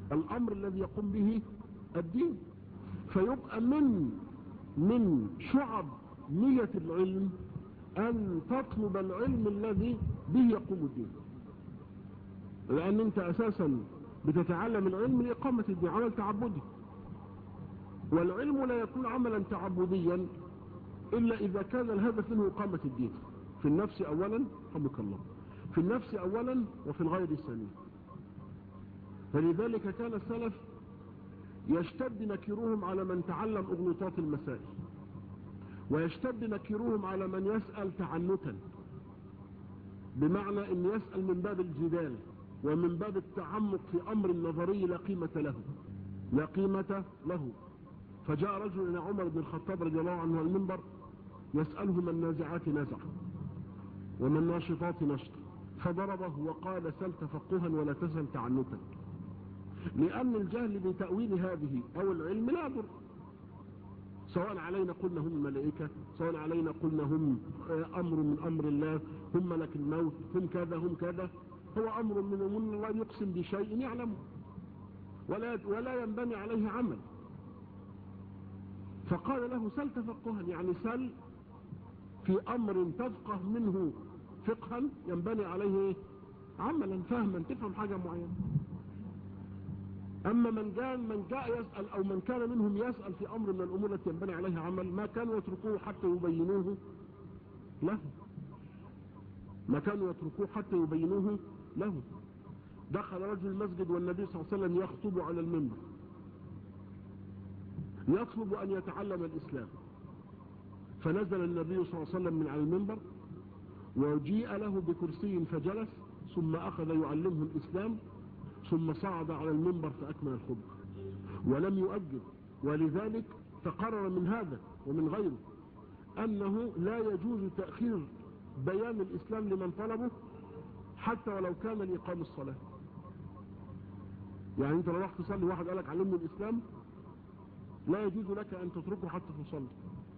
الامر الذي يقوم به الدين فيبقى من من شعب نية العلم ان تطلب العلم الذي به يقوم الدين لان انت اساسا بتتعلم العلم لإقامة الدين عمل تعبدي والعلم لا يكون عملا تعبديا إلا إذا كان الهدف منه إقامة الدين في النفس أولا حمك الله في النفس أولا وفي الغير ثانيا فلذلك كان السلف يشتد نكيرهم على من تعلم أغلطات المسائل ويشتد نكيرهم على من يسأل تعنتا بمعنى أن يسأل من باب الجدال ومن باب التعمق في أمر نظري لا قيمة له لا قيمة له فجاء رجل إلى عمر بن الخطاب رضي الله عنه المنبر يسأله من النازعات نزع ومن الناشطات نشط فضربه وقال سل تفقها ولا تسل تعنتا لأن الجهل بتأويل هذه أو العلم لا يضر سواء علينا قلنا هم الملائكة سواء علينا قلنا هم أمر من أمر الله هم ملك الموت هم كذا هم كذا هو أمر من أمر الله يقسم بشيء يعلمه ولا, ولا ينبني عليه عمل فقال له سل تفقها يعني سل في أمر تفقه منه فقها ينبني عليه عملا فهما تفهم حاجة معينة أما من جاء من جاء يسأل أو من كان منهم يسأل في أمر من الأمور التي ينبني عليها عمل ما كانوا يتركوه حتى يبينوه له ما كانوا يتركوه حتى يبينوه له دخل رجل المسجد والنبي صلى الله عليه وسلم يخطب على المنبر يطلب أن يتعلم الإسلام فنزل النبي صلى الله عليه وسلم من على المنبر وجيء له بكرسي فجلس ثم أخذ يعلمه الإسلام ثم صعد على المنبر فأكمل الخطبة ولم يؤجل ولذلك تقرر من هذا ومن غيره أنه لا يجوز تأخير بيان الإسلام لمن طلبه حتى ولو كان لإقام الصلاة يعني انت لو رحت تصلي واحد قالك علمني الإسلام لا يجوز لك أن تتركه حتى تصلي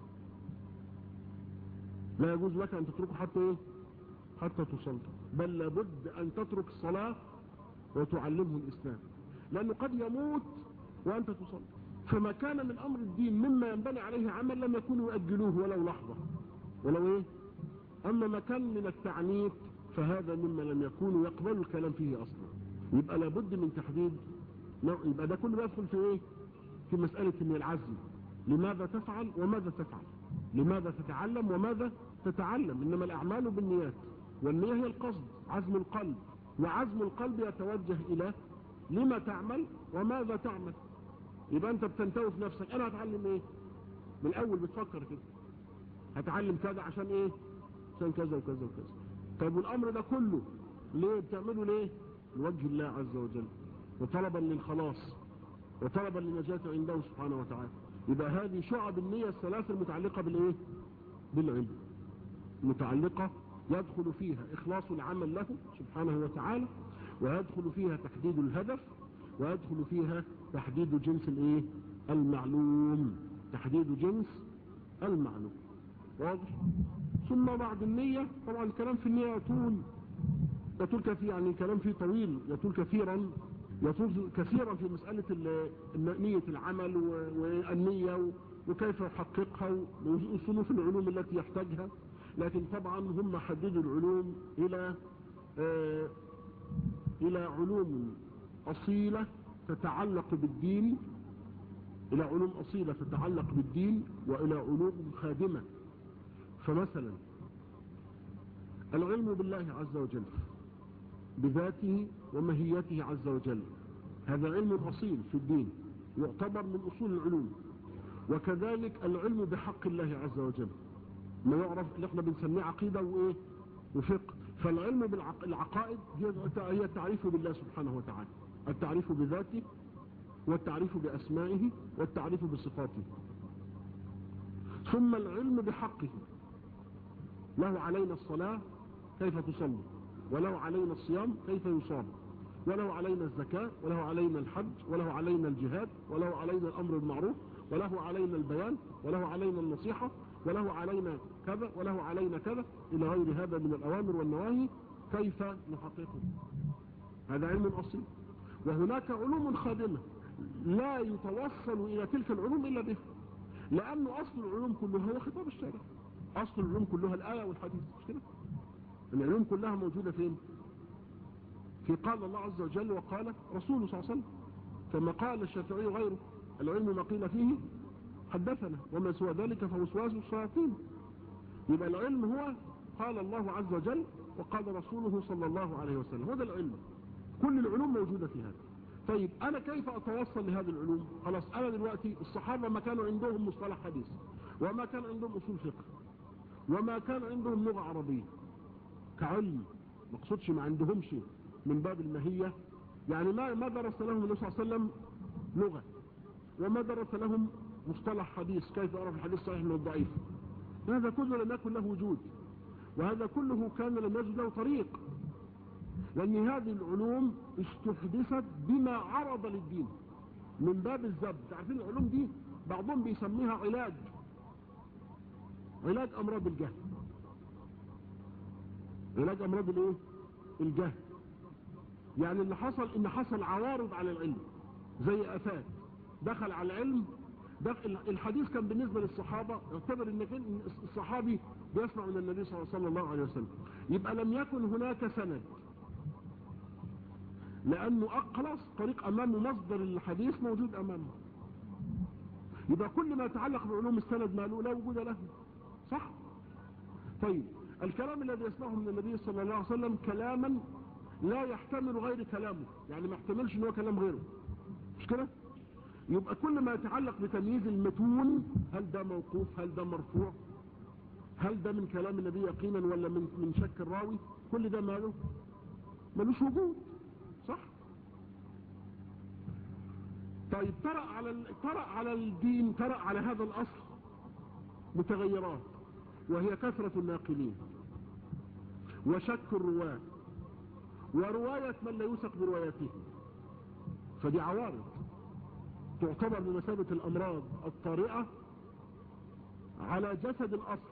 لا يجوز لك أن تتركه حتى إيه؟ حتى تصلي بل لابد أن تترك الصلاة وتعلمه الإسلام لأنه قد يموت وأنت تصلي فما كان من أمر الدين مما ينبني عليه عمل لم يكونوا يؤجلوه ولو لحظة ولو إيه أما ما كان من التعنيف فهذا مما لم يكونوا يقبلوا الكلام فيه أصلا يبقى لابد من تحديد يبقى ده كله يدخل في إيه في مسألة من العزم لماذا تفعل وماذا تفعل لماذا تتعلم وماذا تتعلم إنما الأعمال بالنيات والنية هي القصد عزم القلب وعزم القلب يتوجه إلى لما تعمل وماذا تعمل يبقى أنت بتنتوي في نفسك أنا هتعلم إيه من الأول بتفكر كده هتعلم كذا عشان إيه عشان كذا وكذا وكذا طيب والأمر ده كله ليه بتعمله ليه لوجه الله عز وجل وطلبا للخلاص وطلبا للنجاة عنده سبحانه وتعالى يبقى هذه شعب النية الثلاثة المتعلقة بالايه بالعلم متعلقة يدخل فيها إخلاص العمل له سبحانه وتعالى ويدخل فيها تحديد الهدف ويدخل فيها تحديد جنس الايه المعلوم تحديد جنس المعلوم واضح ثم بعد النية طبعا الكلام في النية يطول يطول كثير يعني الكلام فيه طويل يطول كثيرا يطول كثيرا في مسألة نية العمل والنية وكيف يحققها وصنوف العلوم التي يحتاجها لكن طبعا هم حددوا العلوم إلى آه إلى علوم أصيلة تتعلق بالدين إلى علوم أصيلة تتعلق بالدين وإلى علوم خادمة فمثلا العلم بالله عز وجل بذاته ومهيته عز وجل هذا علم أصيل في الدين يعتبر من أصول العلوم وكذلك العلم بحق الله عز وجل ما يعرف اللي احنا بنسميه عقيدة وايه وفقه فالعلم بالعقائد هي التعريف بالله سبحانه وتعالى التعريف بذاته والتعريف بأسمائه والتعريف بصفاته ثم العلم بحقه له علينا الصلاة كيف تصلي وله علينا الصيام كيف يصام وله علينا الزكاة وله علينا الحج وله علينا الجهاد وله علينا الأمر بالمعروف وله علينا البيان وله علينا النصيحة وله علينا كذا وله علينا كذا إلى غير هذا من الأوامر والنواهي كيف نحققه هذا علم أصيل وهناك علوم خادمة لا يتوصل إلى تلك العلوم إلا بها لأن أصل العلوم كلها هو خطاب الشارع أصل العلوم كلها الآية والحديث مش كده العلوم كلها موجودة فين في قال الله عز وجل وقال رسوله صلى الله عليه وسلم كما قال الشافعي غيره العلم ما قيل فيه حدثنا وما سوى ذلك فوسواس الشياطين يبقى العلم هو قال الله عز وجل وقال رسوله صلى الله عليه وسلم هذا العلم كل العلوم موجودة في هذا طيب أنا كيف أتوصل لهذه العلوم خلاص أنا دلوقتي الصحابة ما كانوا عندهم مصطلح حديث وما كان عندهم أصول فقه وما كان عندهم لغة عربية كعلم ما اقصدش ما عندهمش من باب المهية يعني ما ما درس لهم النبي صلى الله عليه وسلم لغة وما درس لهم مصطلح حديث كيف أعرف الحديث صحيح من الضعيف هذا كله لم يكن له وجود وهذا كله كان لم يجد له طريق لأن هذه العلوم استحدثت بما عرض للدين من باب الزبد عارفين العلوم دي بعضهم بيسميها علاج علاج أمراض الجهل علاج أمراض الايه الجهل يعني اللي حصل ان حصل عوارض على العلم زي افات دخل على العلم دخل الحديث كان بالنسبة للصحابة يعتبر ان الصحابي بيسمع من النبي صلى الله عليه وسلم يبقى لم يكن هناك سند لانه خلاص طريق امامه مصدر الحديث موجود امامه يبقى كل ما يتعلق بعلوم السند ما لا وجود له صح طيب الكلام الذي يسمعه من النبي صلى الله عليه وسلم كلاما لا يحتمل غير كلامه يعني ما يحتملش ان هو كلام غيره مش كده يبقى كل ما يتعلق بتمييز المتون هل ده موقوف هل ده مرفوع هل ده من كلام النبي يقينا ولا من من شك الراوي كل ده ماله ملوش وجود صح طيب طرأ على طرأ على الدين طرأ على هذا الاصل متغيرات وهي كثرة الناقلين وشك الرواة ورواية من لا يوثق بروايته فدي عوارض تعتبر بمثابة الأمراض الطارئة على جسد الأصل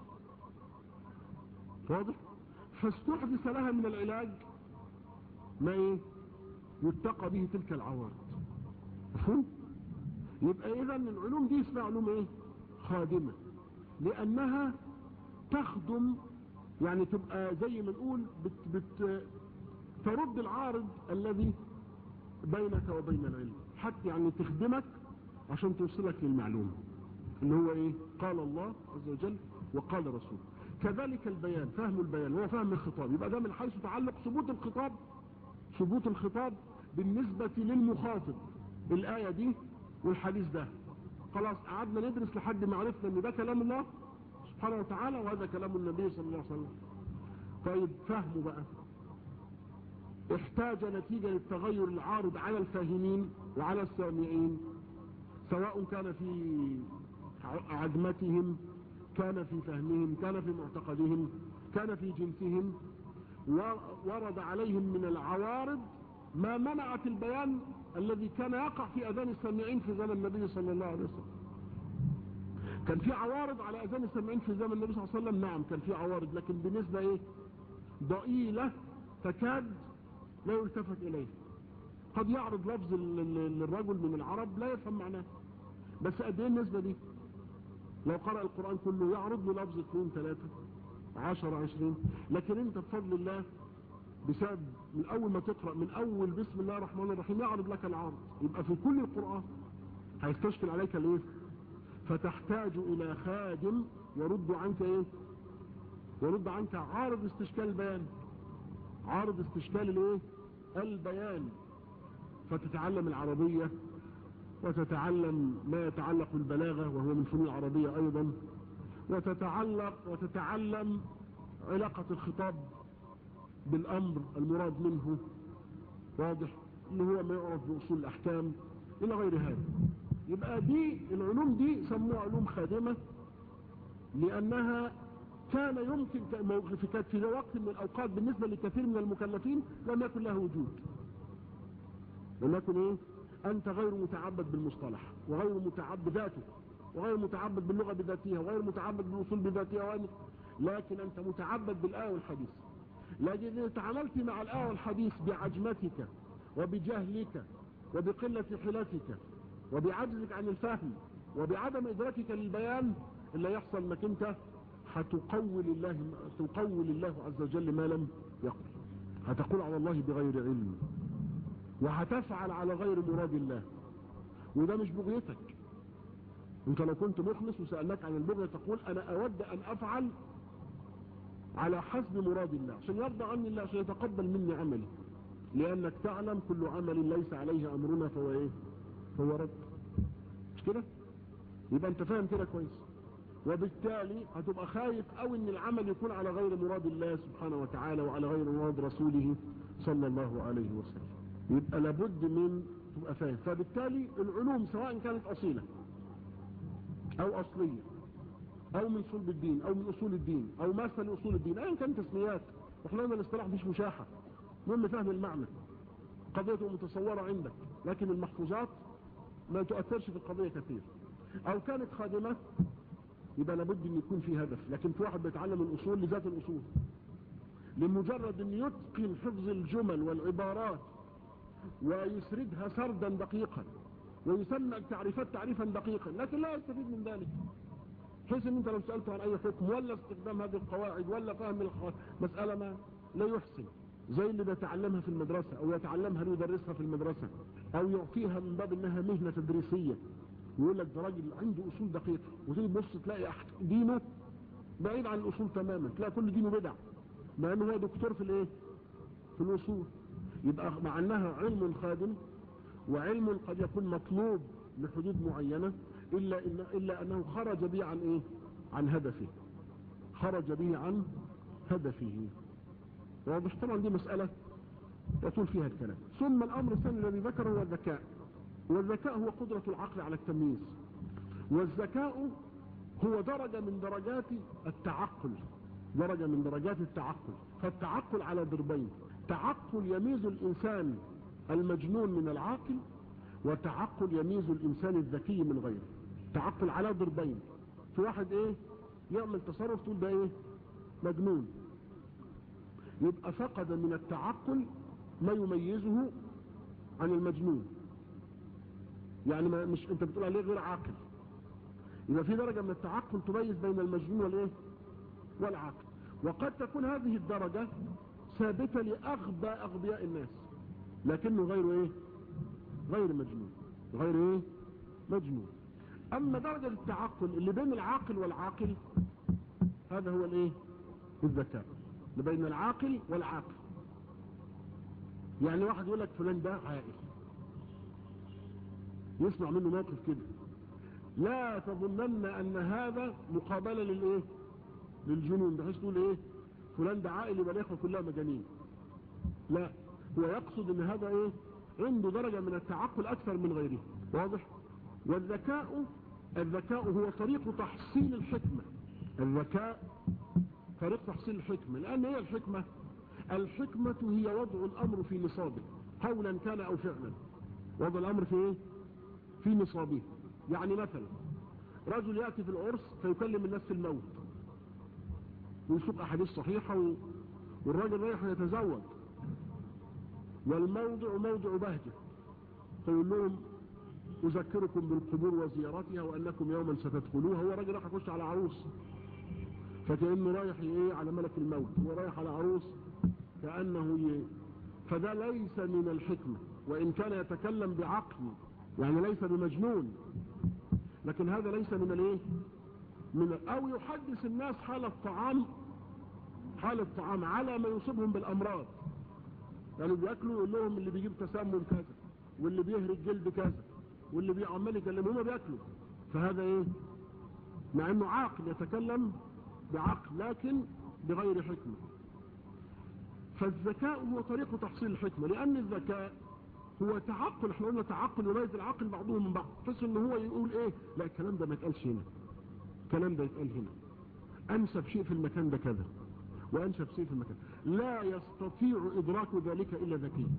واضح فاستحدث لها من العلاج ما ايه يتقى به تلك العوارض مفهوم يبقى اذا العلوم دي اسمها علوم ايه خادمة لانها تخدم يعني تبقى زي ما نقول بت بت ترد العارض الذي بينك وبين العلم حتى يعني تخدمك عشان توصلك للمعلومة اللي هو ايه قال الله عز وجل وقال رسول كذلك البيان فهم البيان هو فهم الخطاب يبقى ده من حيث تعلق ثبوت الخطاب ثبوت الخطاب بالنسبة للمخاطب الآية دي والحديث ده خلاص قعدنا ندرس لحد ما عرفنا ان ده كلام الله سبحانه وتعالى وهذا كلام النبي صلى الله عليه وسلم طيب فهمه بقى احتاج نتيجة للتغير العارض على الفاهمين وعلى السامعين سواء كان في عدمتهم كان في فهمهم كان في معتقدهم كان في جنسهم ورد عليهم من العوارض ما منعت البيان الذي كان يقع في أذان السامعين في زمن النبي صلى الله عليه وسلم كان في عوارض على أذان السامعين في زمن النبي صلى الله عليه وسلم نعم كان في عوارض لكن بالنسبة إيه ضئيلة تكاد لا يلتفت إليه قد يعرض لفظ للرجل من العرب لا يفهم معناه بس قد ايه النسبة دي لو قرأ القرآن كله يعرض له لفظ اثنين ثلاثة عشر عشرين لكن انت بفضل الله بسبب من اول ما تقرأ من اول بسم الله الرحمن الرحيم يعرض لك العرض يبقى في كل القرآن هيستشكل عليك الايه فتحتاج الى خادم يرد عنك ايه يرد عنك عارض استشكال البيان عارض استشكال الايه البيان فتتعلم العربية وتتعلم ما يتعلق بالبلاغة وهو من فنون العربية ايضا وتتعلق وتتعلم علاقة الخطاب بالامر المراد منه واضح اللي هو ما يعرف باصول الاحكام الى غير هذا يبقى دي العلوم دي سموها علوم خادمة لانها كان يمكن في كانت في وقت من الاوقات بالنسبة لكثير من المكلفين لم يكن له وجود لم يكن ايه انت غير متعبد بالمصطلح وغير متعبد ذاته وغير متعبد باللغة بذاتها وغير متعبد بالاصول بذاتها لكن انت متعبد بالايه والحديث لكن اذا تعاملت مع الايه والحديث بعجمتك وبجهلك وبقلة حيلتك وبعجزك عن الفهم وبعدم إدراكك للبيان اللي يحصل انك انت هتقول الله تقول الله عز وجل ما لم يقل هتقول على الله بغير علم وهتفعل على غير مراد الله وده مش بغيتك انت لو كنت مخلص وسألناك عن البغية تقول انا اود ان افعل على حسب مراد الله عشان يرضى عني الله عشان يتقبل مني عملي لانك تعلم كل عمل ليس عليه امرنا فهو ايه فهو رد مش كده يبقى انت فاهم كده كويس وبالتالي هتبقى خايف قوي ان العمل يكون على غير مراد الله سبحانه وتعالى وعلى غير مراد رسوله صلى الله عليه وسلم يبقى لابد من تبقى فاهم فبالتالي العلوم سواء كانت اصيلة او اصلية او من صلب الدين او من اصول الدين او مثل اصول الدين ايا كانت تسميات احنا قلنا الاصطلاح مش مشاحة مهم فهم المعنى قضيته متصورة عندك لكن المحفوظات ما تؤثرش في القضية كثير او كانت خادمة يبقى لابد ان يكون في هدف لكن في واحد بيتعلم الاصول لذات الاصول لمجرد ان يتقن حفظ الجمل والعبارات ويسردها سردا دقيقا ويسمى التعريفات تعريفا دقيقا لكن لا يستفيد من ذلك حيث ان انت لو سألته عن اي حكم ولا استخدام هذه القواعد ولا فهم المسألة ما لا يحسن زي اللي بيتعلمها في المدرسة او يتعلمها ليدرسها في المدرسة او يعطيها من باب انها مهنة تدريسية يقول لك ده راجل عنده اصول دقيقة وتيجي تبص تلاقي دينه بعيد عن الاصول تماما تلاقي كل دينه بدع مع انه هو دكتور في الايه في الاصول يبقى مع انها علم خادم وعلم قد يكون مطلوب لحدود معينة الا, إن إلا انه خرج به عن ايه عن هدفه خرج به عن هدفه واضح طبعا دي مسألة يطول فيها الكلام ثم الامر الثاني الذي ذكره هو الذكاء والذكاء هو قدرة العقل على التمييز والذكاء هو درجة من درجات التعقل درجة من درجات التعقل فالتعقل على ضربين تعقل يميز الإنسان المجنون من العاقل وتعقل يميز الإنسان الذكي من غيره تعقل على ضربين في واحد ايه يعمل تصرف تقول ده ايه مجنون يبقى فقد من التعقل ما يميزه عن المجنون يعني ما مش انت بتقول عليه غير عاقل يبقى في درجة من التعقل تميز بين المجنون والايه والعاقل وقد تكون هذه الدرجة ثابتة لأغبى أغبياء الناس لكنه غير ايه غير مجنون غير ايه مجنون اما درجة التعقل اللي بين العاقل والعاقل هذا هو الايه الذكاء اللي بين العاقل والعاقل يعني واحد يقول لك فلان ده عاقل يسمع منه موقف كده لا تظنن ان هذا مقابلة للايه للجنون بحيث تقول ايه فلان ده عاقل يبقى الاخوه كلها مجانين لا هو يقصد ان هذا ايه عنده درجة من التعقل اكثر من غيره واضح والذكاء الذكاء هو طريق تحصيل الحكمة الذكاء طريق تحصيل الحكمة لان هي الحكمة الحكمة هي وضع الامر في نصابه قولا كان او فعلا وضع الامر في ايه في نصابه يعني مثلا رجل يأتي في العرس فيكلم الناس في الموت ويسوق احاديث صحيحة و... والراجل رايح يتزوج والموضع موضع بهجة فيقول لهم أذكركم بالقبور وزيارتها وأنكم يوما ستدخلوها هو راجل راح يخش على عروس فكأنه رايح ايه على ملك الموت هو رايح على عروس كأنه ي... فده ليس من الحكمة وإن كان يتكلم بعقل يعني ليس بمجنون لكن هذا ليس من الايه من او يحدث الناس حال الطعام حال الطعام على ما يصيبهم بالامراض يعني بياكلوا يقول لهم اللي بيجيب تسمم كذا واللي بيهرج جلد كذا واللي بيعمل يكلمهم بياكلوا فهذا ايه مع انه عاقل يتكلم بعقل لكن بغير حكمة فالذكاء هو طريق تحصيل الحكمة لان الذكاء هو تعقل احنا قلنا تعقل يميز العقل بعضهم من بعض بس ان هو يقول ايه لا الكلام ده ما يتقالش هنا الكلام ده يتقال هنا انسب شيء في المكان ده كذا وانسب شيء في المكان لا يستطيع ادراك ذلك الا ذكي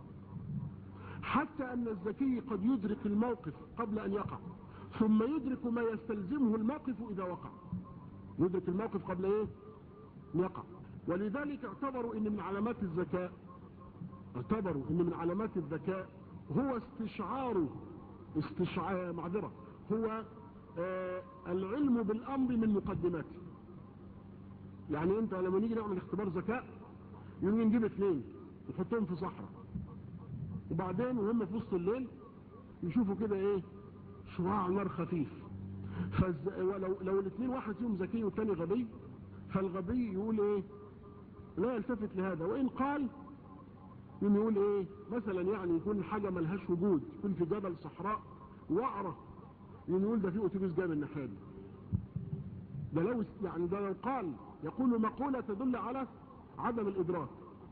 حتى ان الذكي قد يدرك الموقف قبل ان يقع ثم يدرك ما يستلزمه الموقف اذا وقع يدرك الموقف قبل ايه يقع ولذلك اعتبروا ان من علامات الذكاء اعتبروا ان من علامات الذكاء هو استشعار استشعار معذرة هو آه العلم بالامر من مقدماته يعني انت لما نيجي نعمل اختبار ذكاء يوم نجيب اثنين نحطهم في صحراء وبعدين وهم في وسط الليل يشوفوا كده ايه شعاع نار خفيف فز... ولو لو الاثنين واحد فيهم ذكي والثاني غبي فالغبي يقول ايه لا يلتفت لهذا وان قال يوم يقول ايه مثلا يعني يكون حاجة ملهاش وجود يكون في جبل صحراء وعرة يوم يقول ده في اتوبيس جاي من الناحيه دي ده لو يعني ده لو قال يقول مقولة تدل على عدم الادراك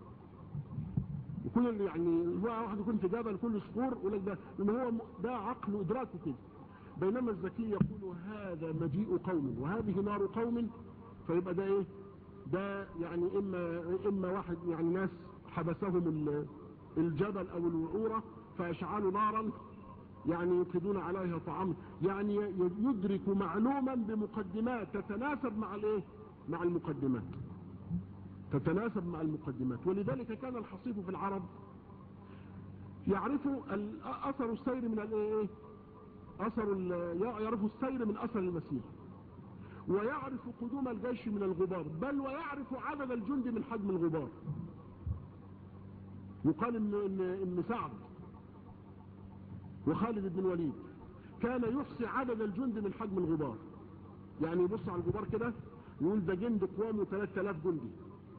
يكون يعني واحد يكون في جبل كله صخور يقول لك ده ان هو ده عقل ادراكه كده بينما الذكي يقول هذا مجيء قوم وهذه نار قوم فيبقى ده ايه ده يعني اما اما واحد يعني ناس حبسهم الجبل او الوعورة فاشعلوا نارا يعني يوقدون عليها طعام يعني يدرك معلوما بمقدمات تتناسب مع الايه مع المقدمات تتناسب مع المقدمات ولذلك كان الحصيف في العرب يعرف اثر السير من الايه اثر يعرف السير من اثر المسير ويعرف قدوم الجيش من الغبار بل ويعرف عدد الجند من حجم الغبار يقال ان ان, إن سعد وخالد بن الوليد كان يحصي عدد الجند من حجم الغبار يعني يبص على الغبار كده يقول ده جند قوامه 3000 جندي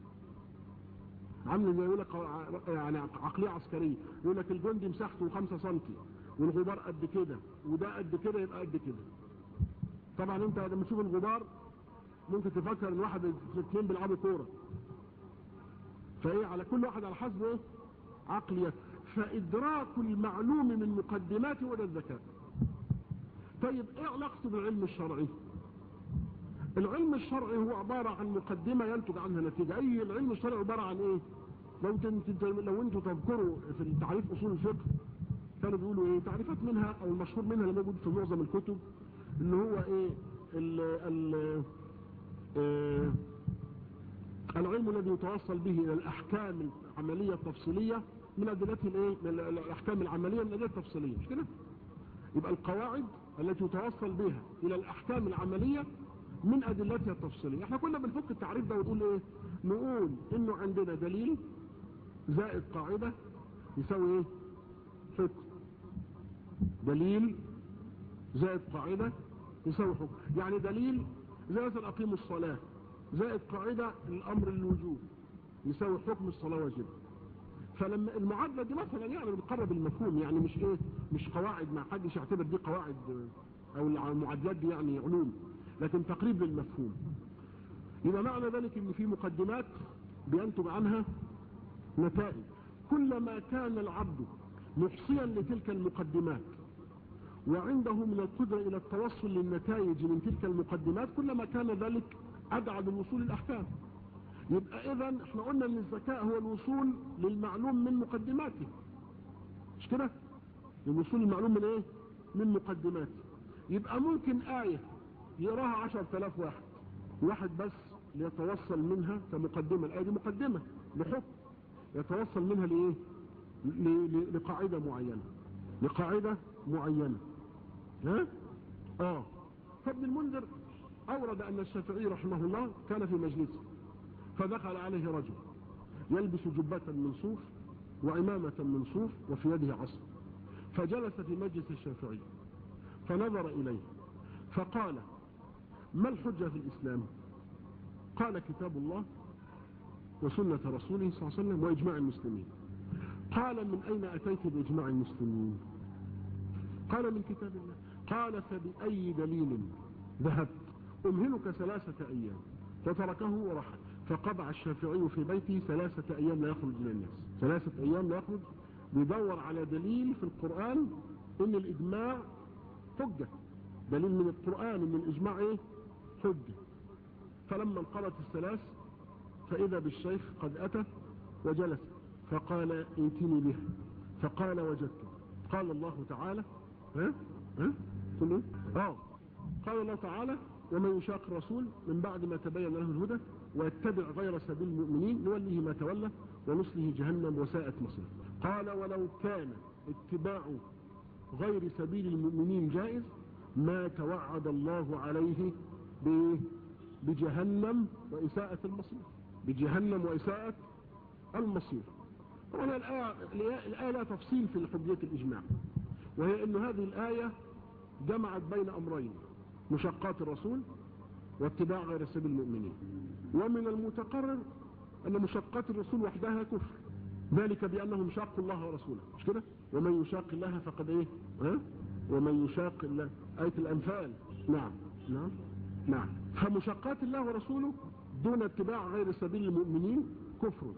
عامل زي يقول لك يعني عقليه عسكريه يقول لك الجندي مساحته 5 سم والغبار قد كده وده قد كده يبقى قد كده طبعا انت لما تشوف الغبار ممكن تفكر ان واحد اثنين بيلعبوا كوره فايه على كل واحد على حسب ايه عقليته فادراك المعلوم من مقدماته ولا الذكاء طيب ايه علاقته بالعلم الشرعي العلم الشرعي هو عبارة عن مقدمة ينتج عنها نتيجة اي العلم الشرعي عبارة عن ايه لو انت لو انتوا تذكروا في تعريف اصول الفقه كانوا بيقولوا ايه تعريفات منها او المشهور منها اللي موجود في معظم الكتب اللي هو ايه ال ال اه العلم الذي يتوصل به الى الاحكام العملية التفصيلية من ادلته الايه من الاحكام العملية من الادلة التفصيلية مش كده يبقى القواعد التي يتوصل بها الى الاحكام العملية من ادلتها التفصيلية احنا كنا بنفك التعريف ده ونقول ايه نقول انه عندنا دليل زائد قاعدة يساوي ايه حكم دليل زائد قاعدة يساوي حكم يعني دليل زي مثلا اقيموا الصلاة زائد قاعدة الامر الوجوب يساوي حكم الصلاة واجب فلما المعادلة دي مثلا يعني بتقرب المفهوم يعني مش ايه مش قواعد ما حدش يعتبر دي قواعد او المعادلات دي يعني علوم لكن تقريب للمفهوم يبقى معنى ذلك ان في مقدمات بينتج عنها نتائج كلما كان العبد محصيا لتلك المقدمات وعنده من القدرة الى التوصل للنتائج من تلك المقدمات كلما كان ذلك ابعد الوصول الاحكام يبقى اذا احنا قلنا ان الذكاء هو الوصول للمعلوم من مقدماته مش كده الوصول للمعلوم من ايه من مقدماته يبقى ممكن آية يقراها عشر تلاف واحد واحد بس ليتوصل منها كمقدمة الآية دي مقدمة لحكم يتوصل منها لإيه لقاعدة معينة لقاعدة معينة ها اه فابن المنذر أورد أن الشافعي رحمه الله كان في مجلسه فدخل عليه رجل يلبس جبة من صوف وعمامة من صوف وفي يده عصا فجلس في مجلس الشافعي فنظر إليه فقال ما الحجة في الإسلام قال كتاب الله وسنة رسوله صلى الله عليه وسلم وإجماع المسلمين قال من أين أتيت بإجماع المسلمين قال من كتاب الله قال فبأي دليل ذهبت أمهلك ثلاثة أيام فتركه ورحل فقضع الشافعي في بيته ثلاثة أيام لا يخرج من الناس ثلاثة أيام لا يخرج بيدور على دليل في القرآن إن الإجماع حجة دليل من القرآن من الإجماع إيه حجة فلما انقضت الثلاث فإذا بالشيخ قد أتى وجلس فقال ائتني بها فقال وجدته قال الله تعالى ها ها تقول اه قال الله تعالى ومن يشاق الرسول من بعد ما تبين له الهدى ويتبع غير سبيل المؤمنين نوليه ما تولى ونصله جهنم وساءت مصير قال ولو كان اتباع غير سبيل المؤمنين جائز ما توعد الله عليه بجهنم وإساءة المصير بجهنم وإساءة المصير طبعا الآية, الآية لا تفصيل في حجية الإجماع وهي أن هذه الآية جمعت بين أمرين مشقات الرسول واتباع غير سبيل المؤمنين ومن المتقرر أن مشقات الرسول وحدها كفر ذلك بأنهم شاقوا الله ورسوله مش كده ومن يشاق الله فقد ايه ها؟ ومن يشاق الله آية الأنفال نعم نعم نعم فمشقات الله ورسوله دون اتباع غير سبيل المؤمنين كفر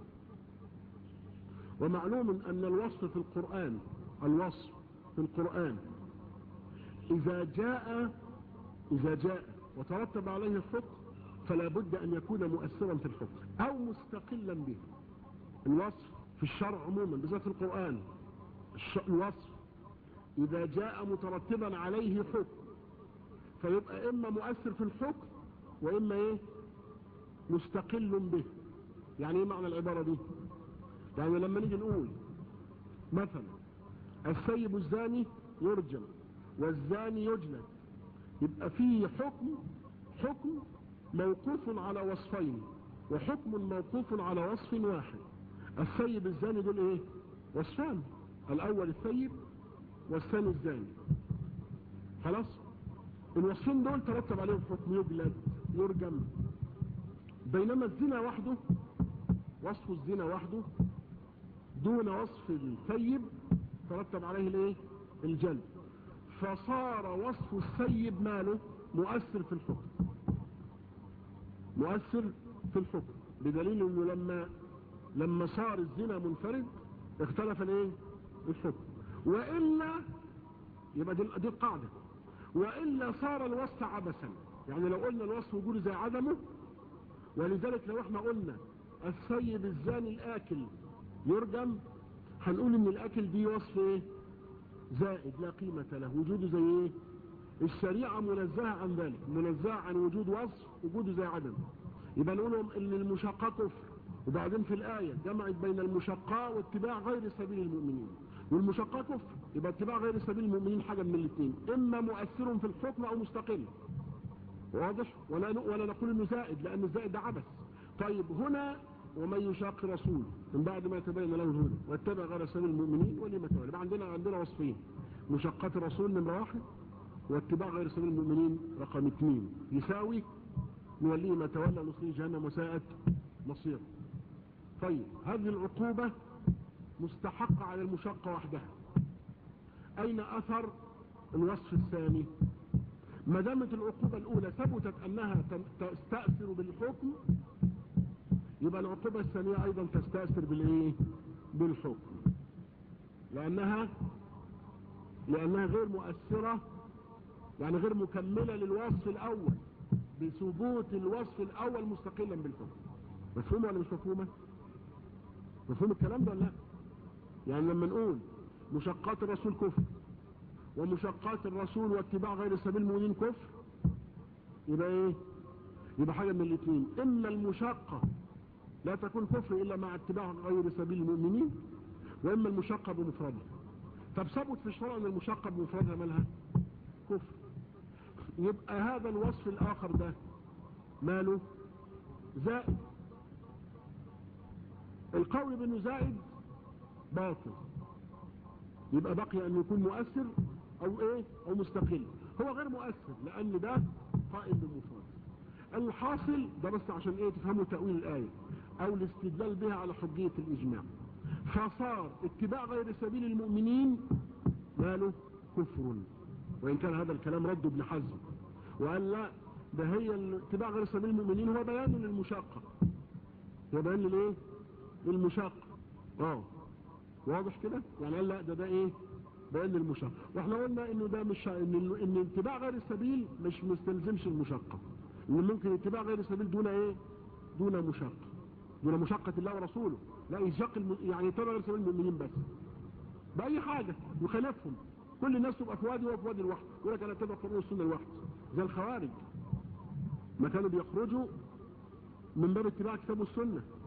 ومعلوم أن الوصف في القرآن الوصف في القرآن إذا جاء إذا جاء وترتب عليه الحكم فلا بد أن يكون مؤثرا في الحكم أو مستقلا به الوصف في الشرع عموما بالذات في القرآن الوصف إذا جاء مترتبا عليه حكم فيبقى إما مؤثر في الحكم وإما إيه مستقل به يعني إيه معنى العبارة دي يعني لما نيجي نقول مثلا السيب الزاني يرجم والزاني يجلد يبقى فيه حكم حكم موقوف على وصفين وحكم موقوف على وصف واحد السيب الزاني دول ايه وصفان الاول السيب والثاني الزاني خلاص الوصفين دول ترتب عليهم حكم يجلد يرجم بينما الزنا وحده وصف الزنا وحده دون وصف السيب ترتب عليه الايه الجلد فصار وصف السيب ماله مؤثر في الحكم مؤثر في الحكم بدليل انه لما لما صار الزنا منفرد اختلف الايه الحكم والا يبقى دي, دي القاعده والا صار الوصف عبثا يعني لو قلنا الوصف وجوده زي عدمه ولذلك لو احنا قلنا السيد الزاني الاكل يرجم هنقول ان الاكل دي وصف ايه زائد لا قيمة له وجوده زي ايه الشريعة منزهة عن ذلك منزهة عن وجود وصف وجوده زي عدم يبقى نقول ان المشقة كفر وبعدين في الآية جمعت بين المشقة واتباع غير سبيل المؤمنين والمشقة كفر يبقى اتباع غير سبيل المؤمنين حاجة من الاثنين اما مؤثر في الحكم او مستقل واضح ولا, ولا نقول انه زائد لان الزائد ده عبث طيب هنا ومن يشاق رسول من بعد ما يتبين له الهدى واتبع غير سبيل المؤمنين ولما تولى يبقى عندنا عندنا وصفين مشقات الرسول نمره واحد واتباع غير سبيل المؤمنين رقم اثنين يساوي نوليه ما تولى نصليه جهنم وساءت مصير طيب هذه العقوبة مستحقة على المشقة وحدها اين اثر الوصف الثاني ما دامت العقوبة الاولى ثبتت انها تستأثر بالحكم يبقى العقوبة الثانية ايضا تستأثر بالايه بالحكم لانها لانها غير مؤثرة يعني غير مكملة للوصف الاول بثبوت الوصف الاول مستقلا بالحكم مفهومة ولا مش مفهومة مفهوم الكلام ده ولا لا يعني لما نقول مشقات الرسول كفر ومشقات الرسول واتباع غير سبيل المؤمنين كفر يبقى ايه يبقى حاجة من الاثنين اما المشقة لا تكون كفر الا مع اتباع غير سبيل المؤمنين واما المشقة بمفردها طب ثبت في الشرع ان المشقة بمفردها مالها كفر يبقى هذا الوصف الاخر ده ماله زائد القول بانه زائد باطل يبقى بقي ان يكون مؤثر او ايه او مستقل هو غير مؤثر لان ده قائم بالمفرد الحاصل ده بس عشان ايه تفهموا تأويل الآية او الاستدلال بها على حجية الاجماع فصار اتباع غير سبيل المؤمنين ماله كفر وان كان هذا الكلام رد ابن حزم وقال لا ده هي اتباع غير سبيل المؤمنين هو بيان للمشاقة هو بيان للايه للمشاقة اه واضح كده يعني قال لا ده ده ايه بيان للمشاقة واحنا قلنا انه ده مش ان ان اتباع غير السبيل مش مستلزمش المشاقة ان ممكن اتباع غير السبيل دون ايه دون مشاقة دون مشاقة الله ورسوله لا يشاق الم... يعني يتبع غير سبيل المؤمنين بس بأي حاجة يخالفهم كل الناس تبقى في وادي وفي وادي لوحده يقول لك انا اتبع قرآن السنة لوحده زي الخوارج ما كانوا بيخرجوا من باب اتباع كتاب السنة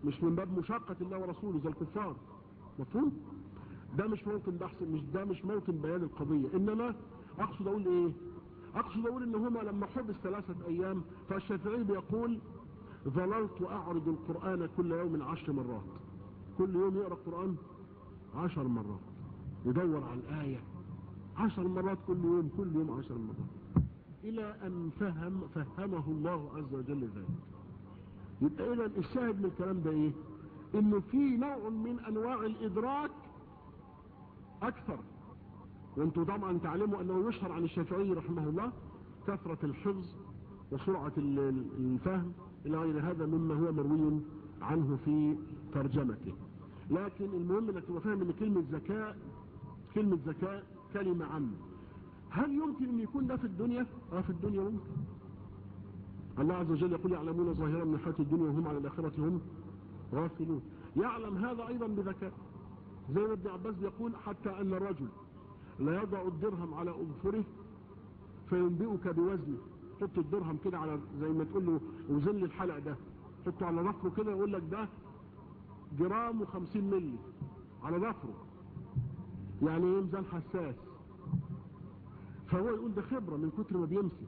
مش من باب مشاقة الله ورسوله زي الكفار مفهوم ده مش موطن بحث مش ده مش موطن بيان القضية انما اقصد اقول ايه اقصد اقول ان هما لما حبس ثلاثة ايام فالشافعي بيقول ظللت اعرض القرآن كل يوم عشر مرات كل يوم يقرأ القرآن عشر مرات يدور على الآية عشر مرات كل يوم كل يوم عشر مرات الى ان فهم فهمه الله عز وجل ذلك يبقى اذا الشاهد من الكلام ده ايه انه في نوع من انواع الادراك اكثر وانتم طبعا تعلموا انه يشهر عن الشافعي رحمه الله كثرة الحفظ وسرعة الفهم الى غير هذا مما هو مروي عنه في ترجمته لكن المهم انك تبقى فاهم ان كلمة ذكاء كلمة ذكاء كلمة عامة هل يمكن ان يكون ده في الدنيا اه في الدنيا ممكن الله عز وجل يقول يعلمون ظاهرا من حياة الدنيا وهم على الآخرة هم غافلون يعلم هذا أيضا بذكاء زي ما ابن عباس يقول حتى أن الرجل لا يضع الدرهم على أظفره فينبئك بوزنه حط الدرهم كده على زي ما تقول له وزن لي الحلق ده حطه على ظفره كده يقول لك ده جرام وخمسين ملي على ظفره يعني ايه ميزان حساس فهو يقول ده خبرة من كتر ما بيمسك